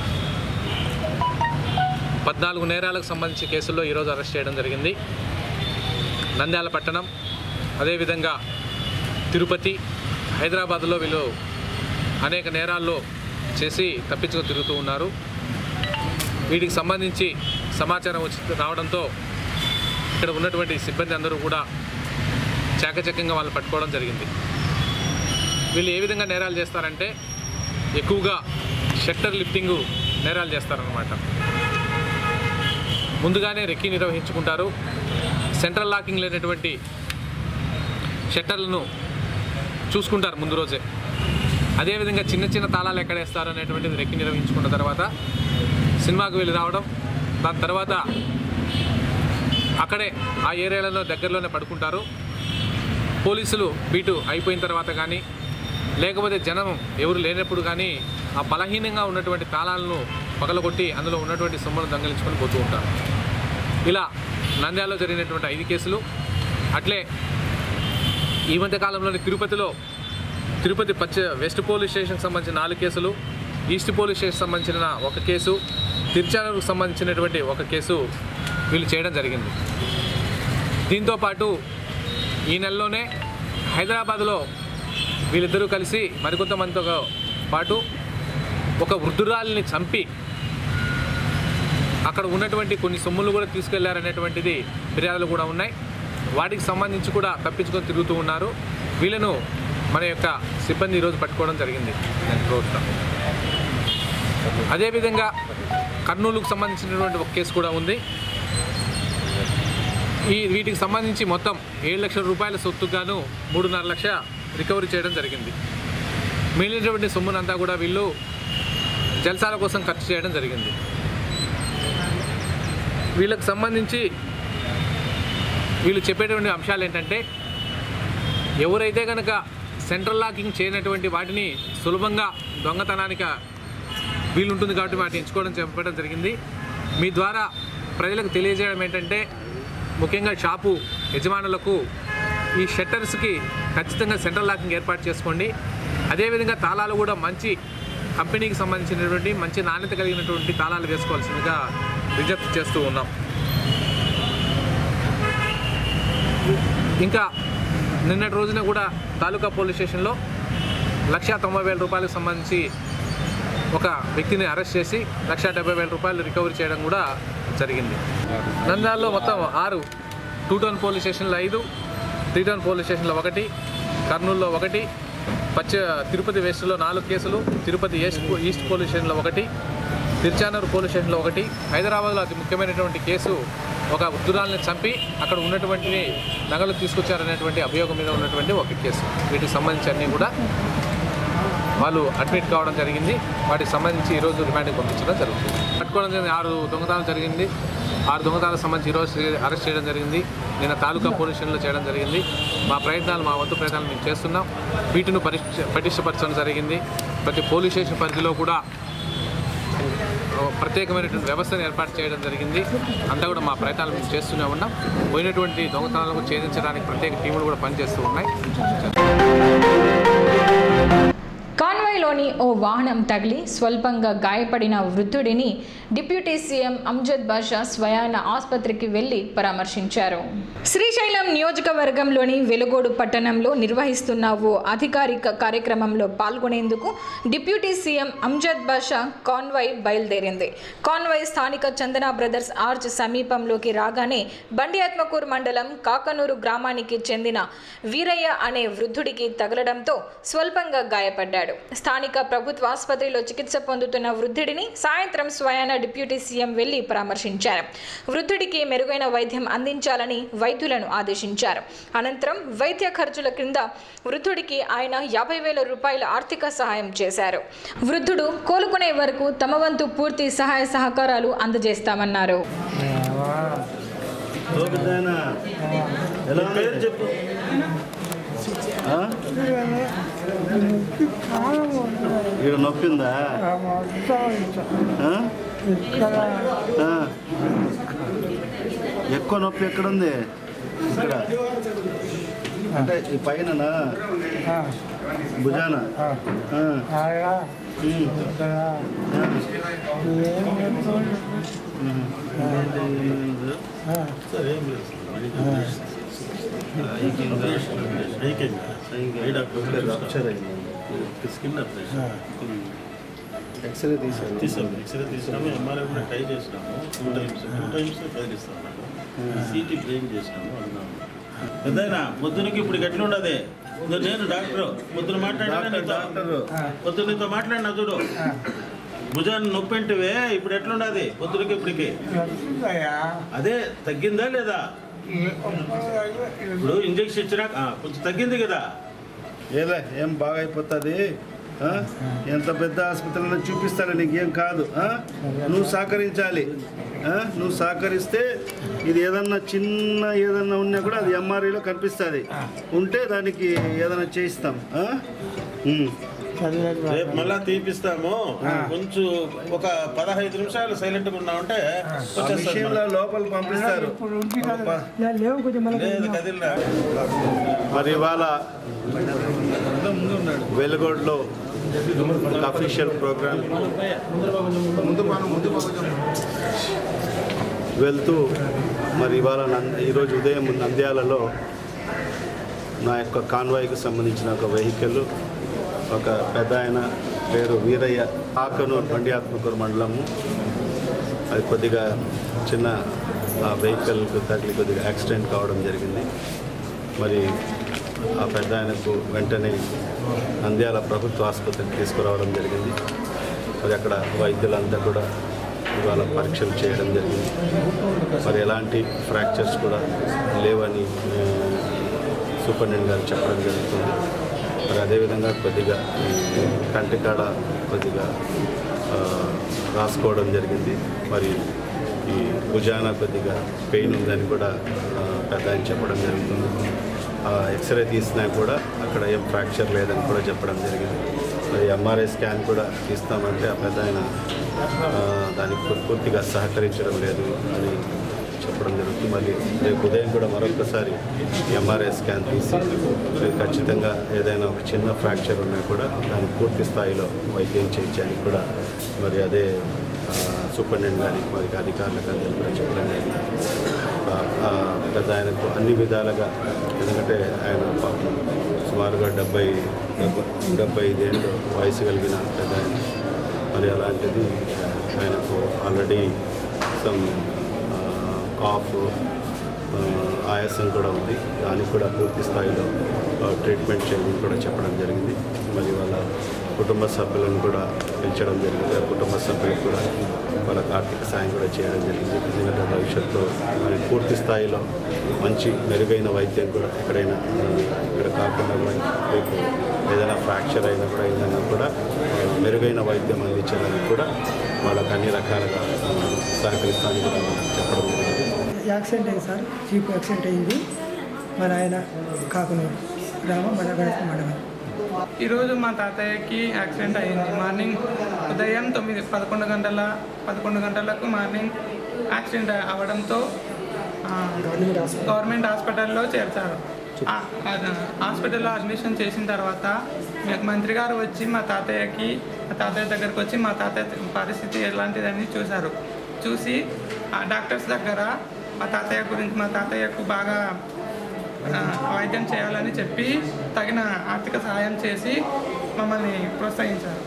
పద్నాలుగు నేరాలకు సంబంధించి కేసుల్లో ఈరోజు అరెస్ట్ చేయడం జరిగింది నంద్యాల పట్టణం అదేవిధంగా తిరుపతి హైదరాబాద్లో వీళ్ళు అనేక నేరాల్లో చేసి తప్పించుకొని తిరుగుతూ ఉన్నారు వీటికి సంబంధించి సమాచారం వచ్చి రావడంతో ఇక్కడ ఉన్నటువంటి సిబ్బంది అందరూ కూడా చాకచక్యంగా వాళ్ళని పట్టుకోవడం జరిగింది వీళ్ళు ఏ విధంగా నేరాలు చేస్తారంటే ఎక్కువగా షట్టర్ లిఫ్టింగ్ నేరాలు చేస్తారనమాట ముందుగానే రెక్కి నిర్వహించుకుంటారు సెంట్రల్ లాకింగ్ లేనటువంటి షట్టర్లను చూసుకుంటారు ముందు రోజే అదేవిధంగా చిన్న చిన్న తాళాలు ఎక్కడ వేస్తారు అనేటువంటిది రెక్కి నిర్వహించుకున్న తర్వాత సినిమాకు వెళ్ళి రావడం దాని తర్వాత అక్కడే ఆ ఏరియాలలో దగ్గరలోనే పడుకుంటారు పోలీసులు బీటు అయిపోయిన తర్వాత కానీ లేకపోతే జనం ఎవరు లేనప్పుడు కానీ ఆ బలహీనంగా ఉన్నటువంటి తాళాలను పగలగొట్టి అందులో ఉన్నటువంటి సొమ్మును దొంగలించుకొని పోతూ ఉంటారు ఇలా నంద్యాలలో జరిగినటువంటి ఐదు కేసులు అట్లే ఈ మధ్య కాలంలోని తిరుపతిలో తిరుపతి పచ్చ వెస్ట్ పోలీస్ స్టేషన్కి సంబంధించిన నాలుగు కేసులు ఈస్ట్ పోలీస్ స్టేషన్ సంబంధించిన ఒక కేసు తిరుచానూరుకు సంబంధించినటువంటి ఒక కేసు వీళ్ళు చేయడం జరిగింది దీంతోపాటు ఈ నెలలోనే హైదరాబాద్లో వీళ్ళిద్దరూ కలిసి మరికొంతమందితో పాటు ఒక వృద్ధురాలిని చంపి అక్కడ ఉన్నటువంటి కొన్ని సొమ్ములు కూడా తీసుకెళ్లారనేటువంటిది ఫిర్యాదులు కూడా ఉన్నాయి వాటికి సంబంధించి కూడా తప్పించుకొని తిరుగుతూ ఉన్నారు వీళ్ళను మన యొక్క సిబ్బంది ఈరోజు పట్టుకోవడం జరిగింది రోజున అదేవిధంగా కర్నూలుకు సంబంధించినటువంటి ఒక కేసు కూడా ఉంది ఈ వీటికి సంబంధించి మొత్తం ఏడు లక్షల రూపాయల సొత్తుకు గాను మూడున్నర లక్ష రికవరీ చేయడం జరిగింది మిగిలినటువంటి సొమ్మునంతా కూడా వీళ్ళు జల్సాల కోసం ఖర్చు చేయడం జరిగింది వీళ్ళకి సంబంధించి వీళ్ళు చెప్పేటువంటి అంశాలు ఏంటంటే ఎవరైతే కనుక సెంట్రల్ లాకింగ్ చేయనటువంటి వాటిని సులభంగా దొంగతనానికి వీలుంటుంది కాబట్టి వాటిని ఎంచుకోవడం చెప్పడం జరిగింది మీ ద్వారా ప్రజలకు తెలియజేయడం ఏంటంటే ముఖ్యంగా షాపు యజమానులకు ఈ షట్టర్స్కి ఖచ్చితంగా సెంట్రల్ లాకింగ్ ఏర్పాటు చేసుకోండి అదేవిధంగా తాళాలు కూడా మంచి కంపెనీకి సంబంధించినటువంటి మంచి నాణ్యత కలిగినటువంటి తాళాలు వేసుకోవాల్సిందిగా విజ్ఞప్తి చేస్తూ ఉన్నాం ఇంకా నిన్నటి రోజున కూడా తాలూకా పోలీస్ స్టేషన్లో లక్ష తొంభై వేల రూపాయలకు సంబంధించి ఒక వ్యక్తిని అరెస్ట్ చేసి లక్ష డెబ్బై వేల రూపాయలు రికవరీ చేయడం కూడా జరిగింది నంద్యాలలో మొత్తం ఆరు టూ టౌన్ పోలీస్ స్టేషన్లో ఐదు త్రీ టౌన్ పోలీస్ స్టేషన్లో ఒకటి కర్నూలులో ఒకటి పచ్చ తిరుపతి వెస్ట్లో నాలుగు కేసులు తిరుపతి ఈస్ట్ ఈస్ట్ పోలీస్ స్టేషన్లో ఒకటి తిరుచానూరు పోలీస్ స్టేషన్లో ఒకటి హైదరాబాద్లో అతి ముఖ్యమైనటువంటి కేసు ఒక ఉద్దురాల్ని చంపి అక్కడ ఉన్నటువంటి నగలు తీసుకొచ్చారనేటువంటి అభియోగం మీద ఉన్నటువంటి ఒక కేసు వీటికి సంబంధించి అన్నీ కూడా వాళ్ళు అడ్మిట్ కావడం జరిగింది వాటికి సంబంధించి ఈరోజు రిమాండ్కి పంపించడం జరుగుతుంది పట్టుకోవడం జరిగింది ఆరు దొంగతనాలు జరిగింది ఆరు దొంగతనాలకు సంబంధించి ఈరోజు అరెస్ట్ చేయడం జరిగింది నిన్న తాలూకా పోలీస్ స్టేషన్లో చేయడం జరిగింది మా ప్రయత్నాలు మా వంతు ప్రయత్నాలు మేము చేస్తున్నాం వీటిని పరీక్ష పటిష్టపరచడం జరిగింది ప్రతి పోలీస్ స్టేషన్ పరిధిలో కూడా ప్రత్యేకమైనటువంటి వ్యవస్థను ఏర్పాటు చేయడం జరిగింది అంతా కూడా మా ప్రయత్నాలు మేము చేస్తూనే ఉన్నాం పోయినటువంటి దొంగతనాలను ఛేదించడానికి ప్రత్యేక టీములు కూడా పనిచేస్తూ ఉన్నాయి కాన్వాయ్లోని ఓ వాహనం తగిలి స్వల్పంగా గాయపడిన వృద్ధుడిని డిప్యూటీ సీఎం అంజద్ బాషా స్వయాన ఆసుపత్రికి వెళ్లి పరామర్శించారు శ్రీశైలం నియోజకవర్గంలోని వెలుగోడు పట్టణంలో నిర్వహిస్తున్న ఓ అధికారిక కార్యక్రమంలో పాల్గొనేందుకు deputy CM Amjad Basha convoy బయలుదేరింది కాన్వాయ్ స్థానిక చందన బ్రదర్స్ ఆర్చ్ సమీపంలోకి రాగానే బండి ఆత్మకూరు మండలం కాకనూరు గ్రామానికి చెందిన వీరయ్య అనే వృద్ధుడికి తగలడంతో స్వల్పంగా గాయపడ్డాడు స్థానిక ప్రభుత్వ ఆసుపత్రిలో చికిత్స పొందుతున్న వృద్ధుడిని సాయంత్రం స్వయాన డిప్యూటీ సీఎం వెళ్లి పరామర్శించారు వృద్ధుడికి మెరుగైన వైద్యం అందించాలని వైద్యులను ఆదేశించారు అనంతరం వైద్య ఖర్చుల క్రింద వృద్ధుడికి ఆయన యాభై వేల రూపాయల ఆర్థిక సహాయం చేశారు వృద్ధుడు కోలుకునే వరకు తమ వంతు పూర్తి సహాయ సహకారాలు అందజేస్తామన్నారు ఎలా పేరు చెప్పు ఆ? ఇక్కడ నొప్పిందా ఆ? ఆ. ఎక్కువ నొప్పి ఎక్కడుంది ఇక్కడ అంటే ఈ పైన భుజాన ఆ. ఉమ్. సరే ఏం లేదు ఎక్స్రే తీసాను తీసాము ఎక్స్రే తీసినాము ఎంఆర్ఐ కూడా ట్రై చేసినాము టూ టైమ్స్ టూ టైమ్స్ కదిలిస్తాము సిటీ బ్రెయిన్ చేసినాము అన్నాము పెద్దయినా పొద్దునకి ఇప్పుడు ఎట్లుండదు ఇదో నేను డాక్టర్ పొద్దున మాట్లాడినా నీతో పొద్దున నీతో మాట్లాడినా చూడు భుజాన్ని నొప్పి అంటివే ఇప్పుడు ఎట్లుండదు పొద్దునకి ఇప్పటికి అదే తగ్గిందా లేదా ఇప్పుడు ఇంజక్షన్ ఇచ్చినాక ఆ, కొంచెం తగ్గింది కదా ఏలే ఏం బాగా అయిపోతుంది ఆ? ఎంత పెద్ద ఆసుపత్రిలో చూపిస్తాను నీకేం కాదు ఆ? నువ్వు సహకరించాలి ఆ? నువ్వు సహకరిస్తే ఇది ఏదన్నా చిన్న ఏదన్నా ఉన్నా కూడా అది ఎంఆర్ఐలో కనిపిస్తుంది ఉంటే దానికి ఏదైనా చేయిస్తాం ఆ? ఉమ్. రేపు మళ్ళా తీపిస్తాము కొంచెం ఒక పదహైదు నిమిషాలు సైలెంట్గా ఉన్నామంటే ఆ మిషన్లో లోపల పంపిస్తారు లేదు కదిలిరా మరి ఇవాళ వెలుగోడ్లో ఒక అఫీషియల్ ప్రోగ్రామ్ వెళ్తూ మరి ఇవాళ నంద ఈరోజు ఉదయం నంద్యాలలో నా యొక్క కాన్వాయ్కి సంబంధించిన ఒక వెహికల్ ఒక పెద్ద ఆయన పేరు వీరయ్య ఆకనూరు బండి ఆత్మకూరు మండలము అది కొద్దిగా చిన్న ఆ వెహికల్కు తగిలి కొద్దిగా యాక్సిడెంట్ కావడం జరిగింది మరి ఆ పెద్ద ఆయనకు వెంటనే నంద్యాల ప్రభుత్వ ఆసుపత్రికి తీసుకురావడం జరిగింది మరి అక్కడ వైద్యులంతా కూడా ఇవాళ పరీక్షలు చేయడం జరిగింది మరి ఎలాంటి ఫ్రాక్చర్స్ కూడా లేవని ఆ, సూపరింటెండెంట్ గారు చెప్పడం జరుగుతుంది మరి అదేవిధంగా కొద్దిగా ఈ కంటి కాడ కొద్దిగా ఆ, రాసుకోవడం జరిగింది మరి ఈ భుజాన కొద్దిగా పెయిన్ ఉందని కూడా ఆ, పెద్ద ఆయన చెప్పడం జరుగుతుంది ఎక్స్రే తీసినా కూడా అక్కడ ఏం ఫ్రాక్చర్ లేదని కూడా చెప్పడం జరిగింది మరి ఎంఆర్ఐ స్కాన్ కూడా తీస్తామంటే ఆ పెద్ద ఆయన ఆ, దానికి పూర్- పూర్తిగా సహకరించడం లేదు అని చెప్పడం జరుగుతుంది మళ్ళీ రేపు ఉదయం కూడా మరొకసారి ఎంఆర్ఐ స్కాన్ తీసి మరి ఖచ్చితంగా ఏదైనా ఒక చిన్న ఫ్రాక్చర్ ఉన్నా కూడా దాన్ని పూర్తి స్థాయిలో వైద్యం చేయించడానికి కూడా మరి అదే ఆ, సూపరింటెండెంట్ గారికి మరి అధికారులకు అందరికీ కూడా చెప్పడం జరిగింది ఆ, ఆ, పెద్ద ఆయనకు అన్ని విధాలుగా ఎందుకంటే ఆయన పాపం సుమారుగా డెబ్బై డెబ్బై డెబ్బై ఐదేళ్ళు వయసు కలిగిన పెద్ద ఆయన మరి అలాంటిది ఆయనకు ఆల్రెడీ సమ్ కాఫ్ ఆయాసం కూడా ఉంది దానికి కూడా పూర్తి స్థాయిలో ఆ, ట్రీట్మెంట్ చేయమని కూడా చెప్పడం జరిగింది మరి వాళ్ళ కుటుంబ సభ్యులను కూడా పెంచడం జరిగింది ఆ కుటుంబ సభ్యులకు కూడా వాళ్ళకి ఆర్థిక సాయం కూడా చేయడం జరిగింది ఎందుకంటే భవిష్యత్తులో మరి పూర్తి స్థాయిలో మంచి మెరుగైన వైద్యం కూడా ఎక్కడైనా ఆ, ఇక్కడ కాకుండా కూడా రేపు ఏదైనా ఫ్రాక్చర్ అయినా కూడా ఏదైనా కూడా ఆ, మెరుగైన వైద్యం అందించడానికి కూడా వాళ్ళకి అన్ని రకాలుగా ఆ, సహకరిస్తానికి కూడా చెప్పడం జరిగింది యాక్సిడెంట్ అయింది సార్ జీప్ యాక్సిడెంట్ అయింది మన ఆయన కాకునూరు గ్రామం మన గణపతి మండలం ఈరోజు మా తాతయ్యకి యాక్సిడెంట్ అయింది మార్నింగ్ ఉదయం తొమ్మిది పదకొండు గంటల పదకొండు గంటలకు మార్నింగ్ యాక్సిడెంట్ అవ్వడంతో ఆ, గవర్నమెంట్ హాస్పిటల్లో చేర్చారు ఆ, ఆ, హాస్పిటల్లో అడ్మిషన్ చేసిన తర్వాత మ- మంత్రి గారు వచ్చి మా తాతయ్యకి మా తాతయ్య దగ్గరకు వచ్చి మా తాతయ్య పరిస్థితి ఎలాంటిదని చూశారు చూసి ఆ డాక్టర్స్ దగ్గర మా తాతయ్య గురించి మా తాతయ్యకు బాగా ఆ, వైద్యం చేయాలని చెప్పి తగిన ఆర్థిక సహాయం చేసి మమ్మల్ని ప్రోత్సహించారు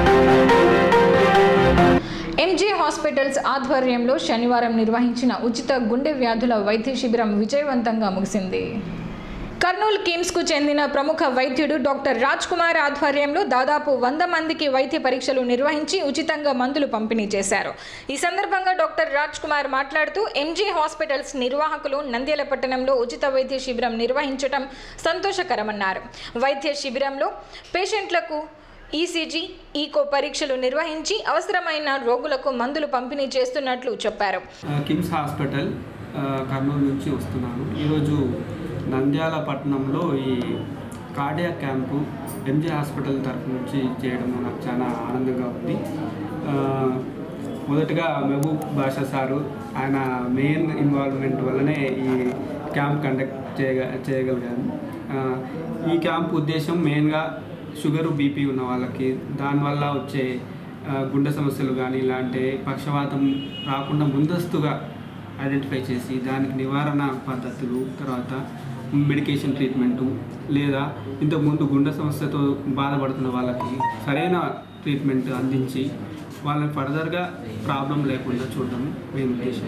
ఎంజీ హాస్పిటల్స్ ఆధ్వర్యంలో శనివారం నిర్వహించిన ఉచిత గుండె వ్యాధుల వైద్య శిబిరం విజయవంతంగా ముగిసింది కర్నూలు కిమ్స్కు చెందిన ప్రముఖ వైద్యుడు డాక్టర్ రాజ్ కుమార్ ఆధ్వర్యంలో దాదాపు వంద మందికి వైద్య పరీక్షలు నిర్వహించి ఉచితంగా మందులు పంపిణీ చేశారు ఈ సందర్భంగా డాక్టర్ రాజ్ కుమార్ మాట్లాడుతూ ఎంజీ హాస్పిటల్స్ నిర్వాహకులు నంద్యాల పట్టణంలో ఉచిత వైద్య శిబిరం నిర్వహించడం సంతోషకరమన్నారు వైద్య శిబిరంలో పేషెంట్లకు ఈసీజీ ఈకో పరీక్షలు నిర్వహించి అవసరమైన రోగులకు మందులు పంపిణీ చేస్తున్నట్లు చెప్పారు కిమ్స్ హాస్పిటల్ ఆ, కర్నూలు నుంచి వస్తున్నాను ఈరోజు నంద్యాల పట్టణంలో ఈ కార్డియా క్యాంపు ఎంజే హాస్పిటల్ తరఫు నుంచి చేయడం నాకు చాలా ఆనందంగా ఉంది ఆ, మొదటగా మహబూబ్ బాషా సారు ఆయన మెయిన్ ఇన్వాల్వ్మెంట్ వల్లనే ఈ క్యాంప్ కండక్ట్ చేయగ చేయగలిగాను ఆ, ఈ క్యాంప్ ఉద్దేశం మెయిన్గా షుగరు బీపీ ఉన్న వాళ్ళకి దానివల్ల వచ్చే ఆ, గుండె సమస్యలు కానీ ఇలాంటి పక్షవాతం రాకుండా ముందస్తుగా ఐడెంటిఫై చేసి దానికి నివారణ పద్ధతులు తర్వాత మెడికేషన్ ట్రీట్మెంటు లేదా ఇంతకుముందు గుండె సమస్యతో బాధపడుతున్న వాళ్ళకి సరైన ట్రీట్మెంట్ అందించి వాళ్ళని ఫర్దర్గా ప్రాబ్లం లేకుండా చూడడం మెయిన్ ఉద్దేశం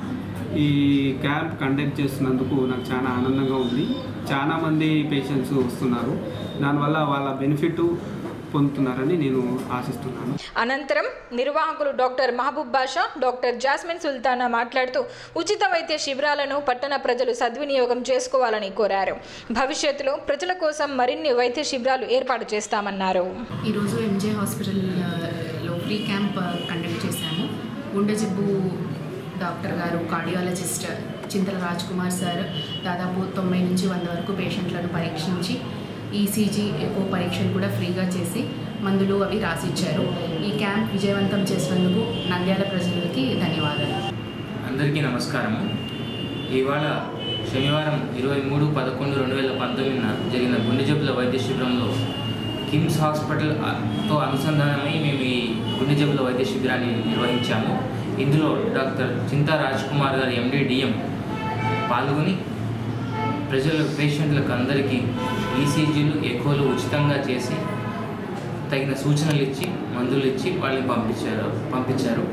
ఈ క్యాంప్ కండక్ట్ చేస్తున్నందుకు నాకు చాలా ఆనందంగా ఉంది చాలామంది పేషెంట్స్ వస్తున్నారు దానివల్ల వాళ్ళ బెనిఫిట్ పొందుతున్నారని నేను ఆశిస్తున్నాను అనంతరం నిర్వాహకులు doctor Mahabub Basha doctor Jasmine Sultana మాట్లాడుతూ ఉచిత వైద్య శిబిరాలను పట్టణ ప్రజలు సద్వినియోగం చేసుకోవాలని కోరారు భవిష్యత్తులో ప్రజల కోసం మరిన్ని వైద్య శిబిరాలు ఏర్పాటు చేస్తామన్నారు ఈరోజు ఎంజే హాస్పిటల్లో ఫ్రీ క్యాంప్ కండక్ట్ చేశాము గుండె జబ్బు డాక్టర్ గారు కార్డియాలజిస్ట్ చింతల రాజ్ కుమార్ సార్ దాదాపు తొంభై నుంచి వంద వరకు పేషెంట్లను పరీక్షించి ఈసీజీ ఎకో పరీక్షలు కూడా ఫ్రీగా చేసి మందులు అవి రాసిచ్చారు ఈ క్యాంప్ విజయవంతం చేసినందుకు నంద్యాల ప్రజలకి ధన్యవాదాలు అందరికీ నమస్కారము ఇవాళ శనివారం ఇరవై మూడు పదకొండు రెండు వేల పంతొమ్మిదిన జరిగిన గుండె జబ్బుల వైద్య శిబిరంలో కిమ్స్ హాస్పిటల్ ఆ- తో అనుసంధానమై మేము ఈ గుండె జబ్బుల వైద్య శిబిరాన్ని నిర్వహించాము ఇందులో డాక్టర్ చింతా రాజ్ కుమార్ గారు ఎండి డిఎం పాల్గొని ప్రజల పేషెంట్లకు అందరికీ ఈసీజీలు ఎక్కువలు ఉచితంగా చేసి తగిన సూచనలు ఇచ్చి మందులు ఇచ్చి వాళ్ళని పంపించారు పంపించారు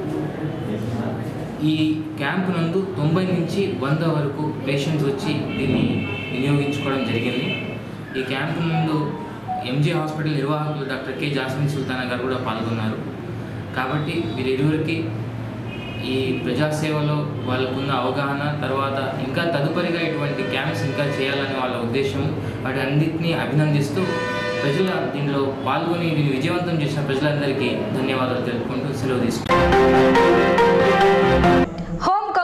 ఈ క్యాంపు నందు తొంభై నుంచి వంద వరకు పేషెంట్స్ వచ్చి దీన్ని వినియోగించుకోవడం జరిగింది ఈ క్యాంపు నందు ఎంజీ హాస్పిటల్ నిర్వాహకులు డాక్టర్ కె జాస్మిన్ సుల్తానా గారు కూడా పాల్గొన్నారు కాబట్టి వీరిరువురికి ఈ ప్రజాసేవలో వాళ్ళకున్న అవగాహన తర్వాత ఇంకా తదుపరిగా ఇటువంటి క్యాంప్స్ ఇంకా చేయాలని వాళ్ళ ఉద్దేశం వాటి అన్నింటినీ అభినందిస్తూ ప్రజల దీనిలో పాల్గొని దీన్ని విజయవంతం చేసిన ప్రజలందరికీ ధన్యవాదాలు తెలుపుకుంటూ సెలవు తీసుకుంటాను హోమ్ కంపోస్ట్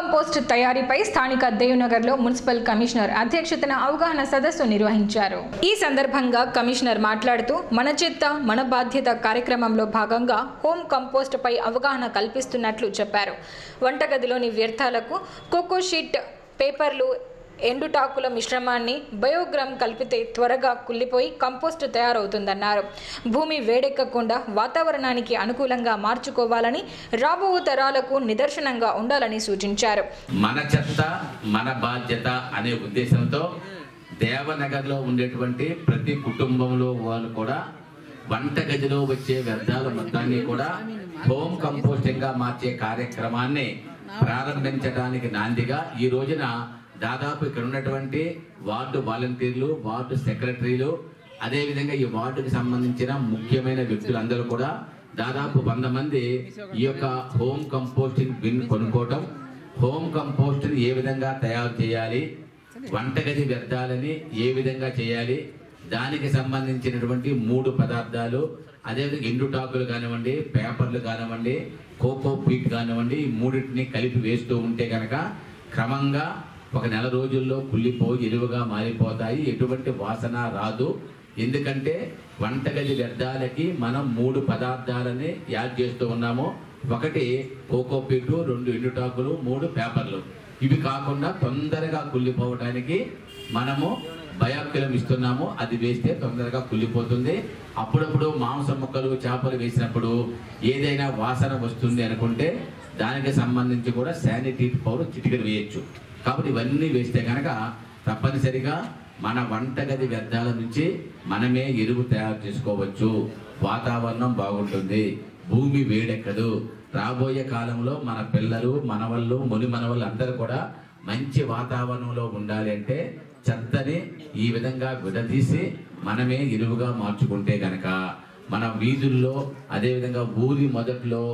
తయారీపై స్థానిక దేవ్నగర్లో మున్సిపల్ కమిషనర్ అధ్యక్షతన అవగాహన సదస్సు నిర్వహించారు ఈ సందర్భంగా కమిషనర్ మాట్లాడుతూ మన చెత్త మన బాధ్యత కార్యక్రమంలో భాగంగా హోమ్ కంపోస్ట్ పై అవగాహన కల్పిస్తున్నట్లు చెప్పారు వంటగదిలోని వ్యర్థాలకు కోకో షీట్ పేపర్లు ఎండుటాకుల మిశ్రమాన్ని బయోగ్రామ్ కలిపితే త్వరగా కుళ్ళిపోయి కంపోస్ట్ తయారవుతుందన్నారు భూమి వేడెక్కకుండా వాతావరణానికి అనుకూలంగా మార్చుకోవాలని రాబో తరాలకు నిదర్శనంగా ఉండాలని సూచించారు మన చెత్త మన బాధ్యత అనే ఉద్దేశంతో దేవనగర్లో ఉండేటువంటి ప్రతి కుటుంబంలో వాళ్ళు కూడా వంటగదిలో వచ్చే వ్యర్థాల మొత్తాన్ని కూడా హోమ్ కంపోస్టింగ్ గా మార్చే కార్యక్రమాన్ని ప్రారంభించడానికి నాందిగా ఈ రోజున దాదాపు ఇక్కడ ఉన్నటువంటి వార్డు వాలంటీర్లు వార్డు సెక్రటరీలు అదేవిధంగా ఈ వార్డుకి సంబంధించిన ముఖ్యమైన వ్యక్తులందరూ కూడా దాదాపు వంద మంది ఈ యొక్క హోమ్ కంపోస్టింగ్ బిన్ కొనుక్కోవటం హోమ్ కంపోస్ట్ని ఏ విధంగా తయారు చేయాలి వంటగది వ్యర్థాలని ఏ విధంగా చేయాలి దానికి సంబంధించినటువంటి మూడు పదార్థాలు అదేవిధంగా ఎండుటాకులు కానివ్వండి పేపర్లు కానివ్వండి కోకో పీట్ కానివ్వండి ఈ మూడింటిని కలిపి వేస్తూ ఉంటే కనుక క్రమంగా ఒక నెల రోజుల్లో కుళ్ళిపోయి ఎరువుగా మారిపోతాయి ఎటువంటి వాసన రాదు ఎందుకంటే వంటగది వ్యర్థాలకి మనం మూడు పదార్థాలని యాడ్ చేస్తూ ఉన్నాము ఒకటి కోకోపీటు రెండు ఎండుటాకులు మూడు పేపర్లు ఇవి కాకుండా తొందరగా కుళ్ళిపోవడానికి మనము బయాక్యులం ఇస్తున్నాము అది వేస్తే తొందరగా కుళ్ళిపోతుంది అప్పుడప్పుడు మాంసం ముక్కలు చేపలు వేసినప్పుడు ఏదైనా వాసన వస్తుంది అనుకుంటే దానికి సంబంధించి కూడా శానిటరీ పౌడర్ చిటికలు వేయచ్చు కాబట్టి ఇవన్నీ వేస్తే కనుక తప్పనిసరిగా మన వంటగది వ్యర్థాల నుంచి మనమే ఎరువు తయారు చేసుకోవచ్చు వాతావరణం బాగుంటుంది భూమి వేడెక్కదు రాబోయే కాలంలో మన పిల్లలు మనవళ్ళు ముని మనవళ్ళు అందరూ కూడా మంచి వాతావరణంలో ఉండాలి అంటే చెత్తని ఈ విధంగా విడదీసి మనమే ఎరువుగా మార్చుకుంటే గనక మన వీధుల్లో అదేవిధంగా ఊరి మొదట్లో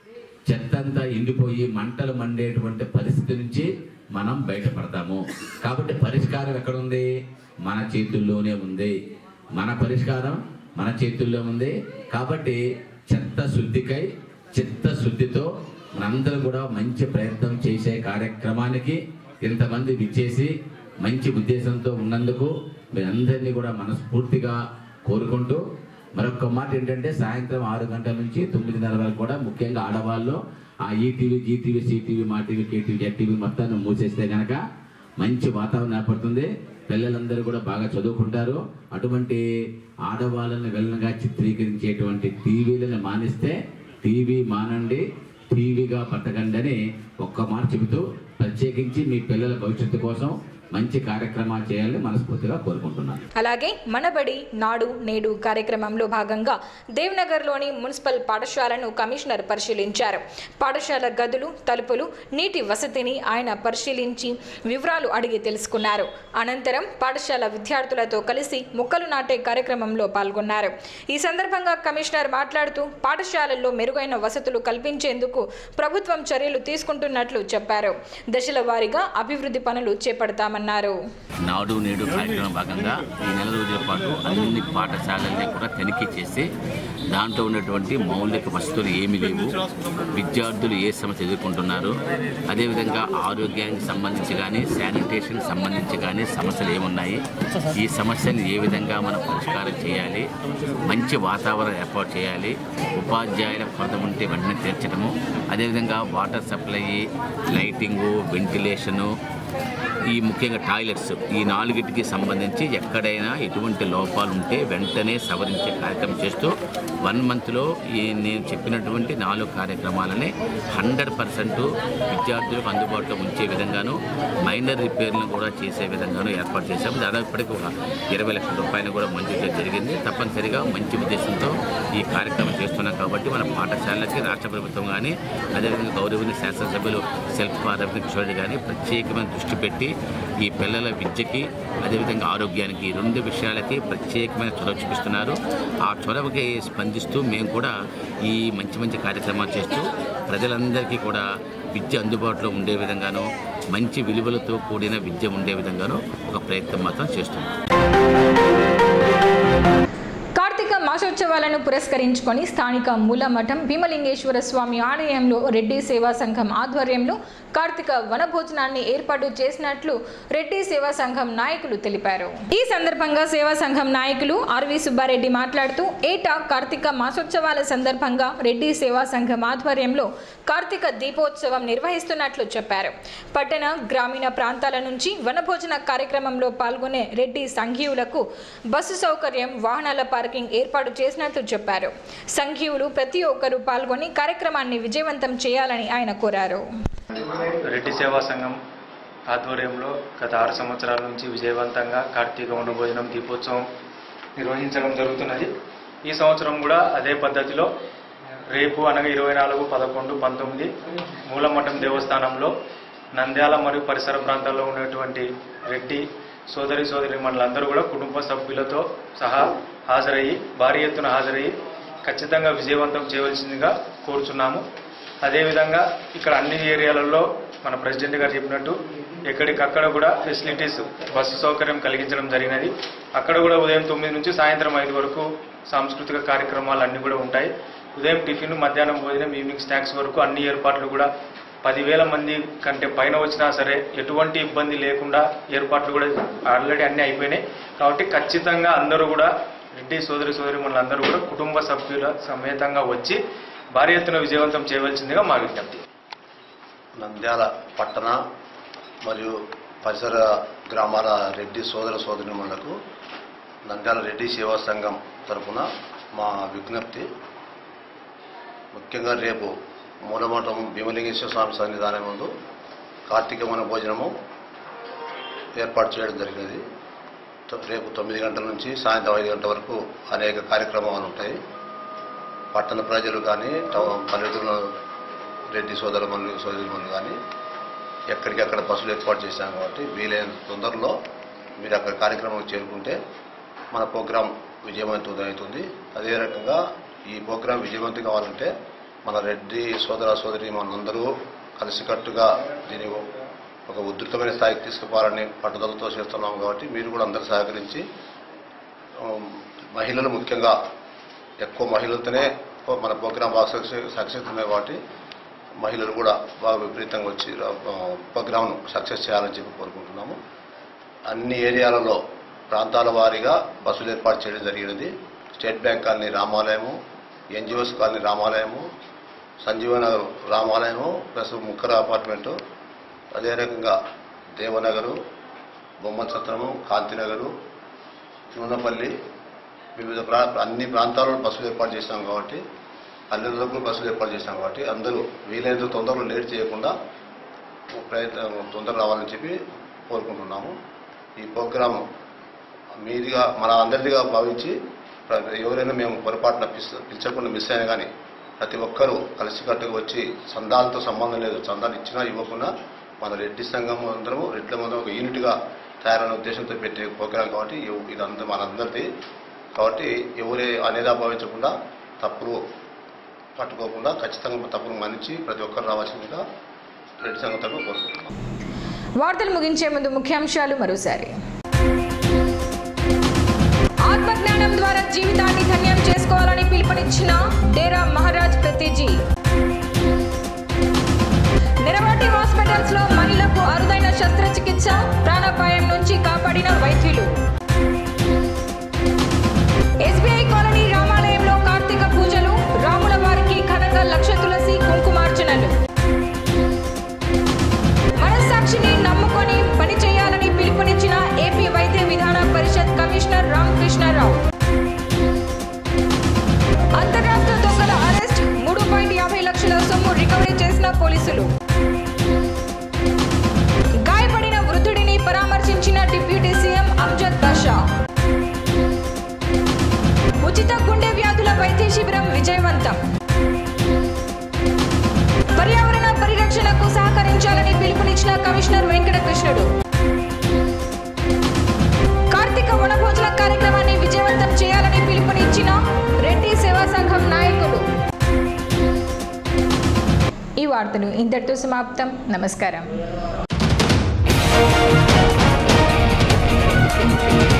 చెత్తంతా ఎండిపోయి మంటలు మండేటువంటి పరిస్థితి నుంచి మనం బయటపడతాము కాబట్టి పరిష్కారం ఎక్కడుంది మన చేతుల్లోనే ఉంది మన పరిష్కారం మన చేతుల్లో ఉంది కాబట్టి చెత్త శుద్ధికై చిత్త శుద్ధితో మనందరం కూడా మంచి ప్రయత్నం చేసే కార్యక్రమానికి ఇంతమంది విచ్చేసి మంచి ఉద్దేశంతో ఉన్నందుకు మీరందరినీ కూడా మనస్ఫూర్తిగా కోరుకుంటూ మరొక మాట ఏంటంటే సాయంత్రం ఆరు గంటల నుంచి తొమ్మిదిన్నర వరకు కూడా ముఖ్యంగా ఆడవాళ్ళు ఆ ETV GTV CTV Maa TV KTV ZTV మొత్తాన్ని మూసేస్తే కనుక మంచి వాతావరణం ఏర్పడుతుంది పిల్లలందరూ కూడా బాగా చదువుకుంటారు అటువంటి ఆడవాళ్ళని వెళ్ళనగా చిత్రీకరించేటువంటి టీవీలను మానిస్తే టీవీ మానండి టీవీగా బతకండి అని ఒక్క మాట చెబుతూ ప్రత్యేకించి మీ పిల్లల భవిష్యత్తు కోసం మంచి కార్యక్రమాలు చేయాలని మనస్ఫూర్తిగా కోరుకుంటున్నాను అలాగే మనబడి నాడు నేడు కార్యక్రమంలో భాగంగా దేవ్నగర్లోని మున్సిపల్ పాఠశాలను కమిషనర్ పరిశీలించారు పాఠశాల గదులు తలుపులు నీటి వసతిని ఆయన పరిశీలించి వివరాలు అడిగి తెలుసుకున్నారు అనంతరం పాఠశాల విద్యార్థులతో కలిసి మొక్కలు నాటే కార్యక్రమంలో పాల్గొన్నారు ఈ సందర్భంగా కమిషనర్ మాట్లాడుతూ పాఠశాలల్లో మెరుగైన వసతులు కల్పించేందుకు ప్రభుత్వం చర్యలు తీసుకుంటున్నట్లు చెప్పారు దశల వారీగా అభివృద్ధి పనులు చేపడతామన్నారు నాడు నేడు కార్యక్రమం భాగంగా ఈ నెల రోజుల పాటు అన్ని పాఠశాలల్ని కూడా తనిఖీ చేసి దాంట్లో ఉన్నటువంటి మౌలిక వసతులు ఏమి లేవు విద్యార్థులు ఏ సమస్య ఎదుర్కొంటున్నారు అదేవిధంగా ఆరోగ్యానికి సంబంధించి కానీ శానిటేషన్ సంబంధించి కానీ సమస్యలు ఏమున్నాయి ఈ సమస్యలు ఏ విధంగా మనం పరిష్కారం చేయాలి మంచి వాతావరణం ఏర్పాటు చేయాలి ఉపాధ్యాయుల కొరత ఉంటే వెంటనే తీర్చడము అదేవిధంగా వాటర్ సప్లై లైటింగు వెంటిలేషను ఈ ముఖ్యంగా టాయిలెట్స్ ఈ నాలుగిటికి సంబంధించి ఎక్కడైనా ఎటువంటి లోపాలు ఉంటే వెంటనే సవరించే కార్యక్రమం చేస్తూ వన్ మంత్లో ఈ నేను చెప్పినటువంటి నాలుగు కార్యక్రమాలని హండ్రెడ్ పర్సెంట్ విద్యార్థులకు అందుబాటులో ఉంచే విధంగాను మైనర్ రిపేర్లను కూడా చేసే విధంగాను ఏర్పాటు చేశాము దాదాపు ఇప్పటికి ఒక ఇరవై లక్షల రూపాయలు కూడా మంజూరు చేయడం జరిగింది తప్పనిసరిగా మంచి ఉద్దేశంతో ఈ కార్యక్రమం చేస్తున్నాం కాబట్టి మన పాఠశాలలకి రాష్ట్ర ప్రభుత్వం కానీ అదేవిధంగా గౌరవనీయ శాసనసభ్యులు సెల్ఫ్ అరవింద్ కిషోర్ కానీ ప్రత్యేకమైన దృష్టి పెట్టి ఈ పిల్లల విద్యకి అదేవిధంగా ఆరోగ్యానికి ఈ రెండు విషయాలకి ప్రత్యేకమైన చొరవ చూపిస్తున్నారు ఆ చొరవకి స్పందిస్తూ మేము కూడా ఈ మంచి మంచి కార్యక్రమాలు చేస్తూ ప్రజలందరికీ కూడా విద్య అందుబాటులో ఉండే విధంగాను మంచి విలువలతో కూడిన విద్య ఉండే విధంగాను ఒక ప్రయత్నం మాత్రం చేస్తున్నాం కార్తీక మాస మాసోత్సవాలను పురస్కరించుకొని స్థానిక మూలమఠం భీమలింగేశ్వర స్వామి ఆలయంలో రెడ్డి సేవా సంఘం ఆధ్వర్యంలో కార్తీక వనభోజనాన్ని ఏర్పాటు చేసినట్లు రెడ్డి సేవా సంఘం నాయకులు తెలిపారు ఈ సందర్భంగా సేవా సంఘం నాయకులు ఆర్వి సుబ్బారెడ్డి మాట్లాడుతూ ఏటా కార్తీక మాసోత్సవాల సందర్భంగా రెడ్డి సేవా సంఘం ఆధ్వర్యంలో కార్తీక దీపోత్సవం నిర్వహిస్తున్నట్లు చెప్పారు పట్టణ గ్రామీణ ప్రాంతాల నుంచి వనభోజన కార్యక్రమంలో పాల్గొనే రెడ్డి సంఘీయులకు బస్సు సౌకర్యం వాహనాల పార్కింగ్ ఏర్పాటు చేసినట్లు చెప్పారు సంఘీయులు ప్రతి ఒక్కరూ పాల్గొని కార్యక్రమాన్ని విజయవంతం చేయాలని ఆయన కోరారు రెడ్డి సేవా సంఘం ఆధ్వర్యంలో గత ఆరు సంవత్సరాల నుంచి విజయవంతంగా కార్తీక వనభోజనం దీపోత్సవం నిర్వహించడం జరుగుతున్నది ఈ సంవత్సరం కూడా అదే పద్ధతిలో రేపు అనగా ఇరవై నాలుగు పదకొండు పంతొమ్మిది మూలమఠం దేవస్థానంలో నంద్యాల మరియు పరిసర ప్రాంతాల్లో ఉన్నటువంటి రెడ్డి సోదరి సోదరి మండలందరూ కూడా కుటుంబ సభ్యులతో సహా హాజరయ్యి భారీ ఎత్తున హాజరయ్యి ఖచ్చితంగా విజయవంతం చేయవలసిందిగా కోరుచున్నాము అదేవిధంగా ఇక్కడ అన్ని ఏరియాలలో మన ప్రెసిడెంట్ గారు చెప్పినట్టు ఎక్కడికక్కడ కూడా ఫెసిలిటీస్ బస్సు సౌకర్యం కలిగించడం జరిగినది అక్కడ కూడా ఉదయం తొమ్మిది నుంచి సాయంత్రం ఐదు వరకు సాంస్కృతిక కార్యక్రమాలు అన్నీ కూడా ఉంటాయి ఉదయం టిఫిన్ మధ్యాహ్నం భోజనం ఈవినింగ్ స్నాక్స్ వరకు అన్ని ఏర్పాట్లు కూడా పదివేల మంది కంటే పైన వచ్చినా సరే ఎటువంటి ఇబ్బంది లేకుండా ఏర్పాట్లు కూడా ఆల్రెడీ అన్నీ అయిపోయినాయి కాబట్టి ఖచ్చితంగా అందరూ కూడా రెడ్డి సోదరి సోదరి అందరూ కూడా కుటుంబ సభ్యుల సమేతంగా వచ్చి భారీ ఎత్తున విజయవంతం చేయవలసిందిగా మా విజ్ఞప్తి నంద్యాల పట్టణ మరియు పరిసర గ్రామాల రెడ్డి సోదర సోదరిమణులకు నంద్యాల రెడ్డి సేవా సంఘం తరఫున మా విజ్ఞప్తి ముఖ్యంగా రేపు మూలమఠం భీమలింగేశ్వర స్వామి సన్నిధానం ముందు కార్తీక వన భోజనము ఏర్పాటు చేయడం జరిగినది తో- రేపు తొమ్మిది గంటల నుంచి సాయంత్రం ఐదు గంటల వరకు అనేక కార్యక్రమాలు ఉంటాయి పట్టణ ప్రజలు కానీ టౌన్ పల్లెటూరు రెడ్డి సోదరుమణులు సోదరుమణులు కానీ ఎక్కడికక్కడ బస్సులు ఏర్పాటు చేశాం కాబట్టి వీలైన తొందరలో మీరు అక్కడ కార్యక్రమం చేరుకుంటే మన ప్రోగ్రాం విజయవంతం అవుతుంది అదే రకంగా ఈ ప్రోగ్రాం విజయవంతం కావాలంటే మన రెడ్డి సోదర సోదరి మనందరూ కలిసికట్టుగా దీన్ని ఒక ఉధృతమైన స్థాయికి తీసుకుపోవాలని పట్టుదలతో చేస్తున్నాం కాబట్టి మీరు కూడా అందరూ సహకరించి ఉమ్, మహిళలు ముఖ్యంగా ఎక్కువ మహిళలతోనే మన ప్రోగ్రాం బాగా సక్సెస్ సక్సెస్ ఉన్నాయి కాబట్టి మహిళలు కూడా బాగా విపరీతంగా వచ్చి ఆ, ప్రోగ్రాంను సక్సెస్ చేయాలని చెప్పి కోరుకుంటున్నాము అన్ని ఏరియాలలో ప్రాంతాల వారీగా బస్సులు ఏర్పాటు చేయడం జరిగినది స్టేట్ బ్యాంక్ కాలనీ రామాలయము ఎన్జిఓస్ కాలనీ రామాలయము సంజీవనగర్ రామాలయము ప్లస్ ముక్కర అపార్ట్మెంటు అదే రకంగా దేవనగరు బొమ్మల సత్రము కాంతినగరు నూనెపల్లి వివిధ ప్రా అన్ని ప్రాంతాల్లో బస్సులు ఏర్పాటు చేశాం కాబట్టి పల్లెలకు బస్సులు ఏర్పాటు చేశాం కాబట్టి అందరూ వీలైనంత తొందరలో లేట్ చేయకుండా ప్రయత్నం తొందర రావాలని చెప్పి కోరుకుంటున్నాము ఈ ప్రోగ్రాం మీదిగా మన అందరిదిగా భావించి ప్ర- ఎవరైనా మేము పొరపాటున పిస్- పిలిచకుండా మిస్ అయినా కానీ ప్రతి ఒక్కరూ కలిసికట్టుగా వచ్చి చందాలతో సంబంధం లేదు చందాలు ఇచ్చినా ఇవ్వకుండా మన రెడ్డి సంఘం అందరము రెడ్ల మందరం ఒక యూనిట్గా తయారైన ఉద్దేశంతో పెట్టే ప్రోగ్రాం కాబట్టి ఇవ్- ఇదంతా మనందరిది కాబట్టి ఎవరే అనేదా భావించకుండా తప్పులు పట్టుకోకుండా ఖచ్చితంగా తప్పును మన్నించి ప్రతి ఒక్కరు రావాల్సిందిగా రెడ్డి సంఘం తరఫున కోరుకుంటున్నాం వార్తలు ముగించే ముందు ముఖ్యాంశాలు మరోసారి ఆత్మజ్ఞానం ద్వారా జీవితాన్ని ధన్యం చేసుకోవాలని పిలుపునిచ్చిన డేరా మహారాజ్ ప్రతిజీ నిరవాటి హాస్పిటల్స్ లో మహిళలకు అరుదైన శస్త్రచికిత్స ప్రాణాపాయం నుంచి కాపాడిన వైద్యులు ఎస్బీఐ కాలనీ రామాలయంలో కార్తీక పూజలు రాముల వారికి ఘనంగా లక్ష తులసి కుంకుమార్చనలు మనస్సాక్షిని నమ్ముకొని పని చేయాలని పిలుపునిచ్చిన ఏపీ వైద్య విధాన పరిషత్ కమిషనర్ రామకృష్ణారావు అంతర్రాష్ట్ర దొంగల అరెస్ట్ మూడు పాయింట్ యాభై లక్షల సొమ్ము రికవరీ చేసిన పోలీసులు గాయపడిన వృద్ధుడిని పరామర్శించిన డిప్యూటీ సీఎం అమ్జద్ బాషా ఉచిత గుండె వ్యాధుల వైద్య శిబిరం విజయవంతం పర్యావరణ పరిరక్షణకు సహకరించాలని పిలుపునిచ్చిన కమిషనర్ వెంకటకృష్ణుడు కార్తీక వనభోజన కార్యక్రమాన్ని విజయవంతం చేయాలని పిలుపునిచ్చిన రెడ్డి సేవా సంఘం నాయకులు ఈ వార్తలు ఇంతటితో సమాప్తం నమస్కారం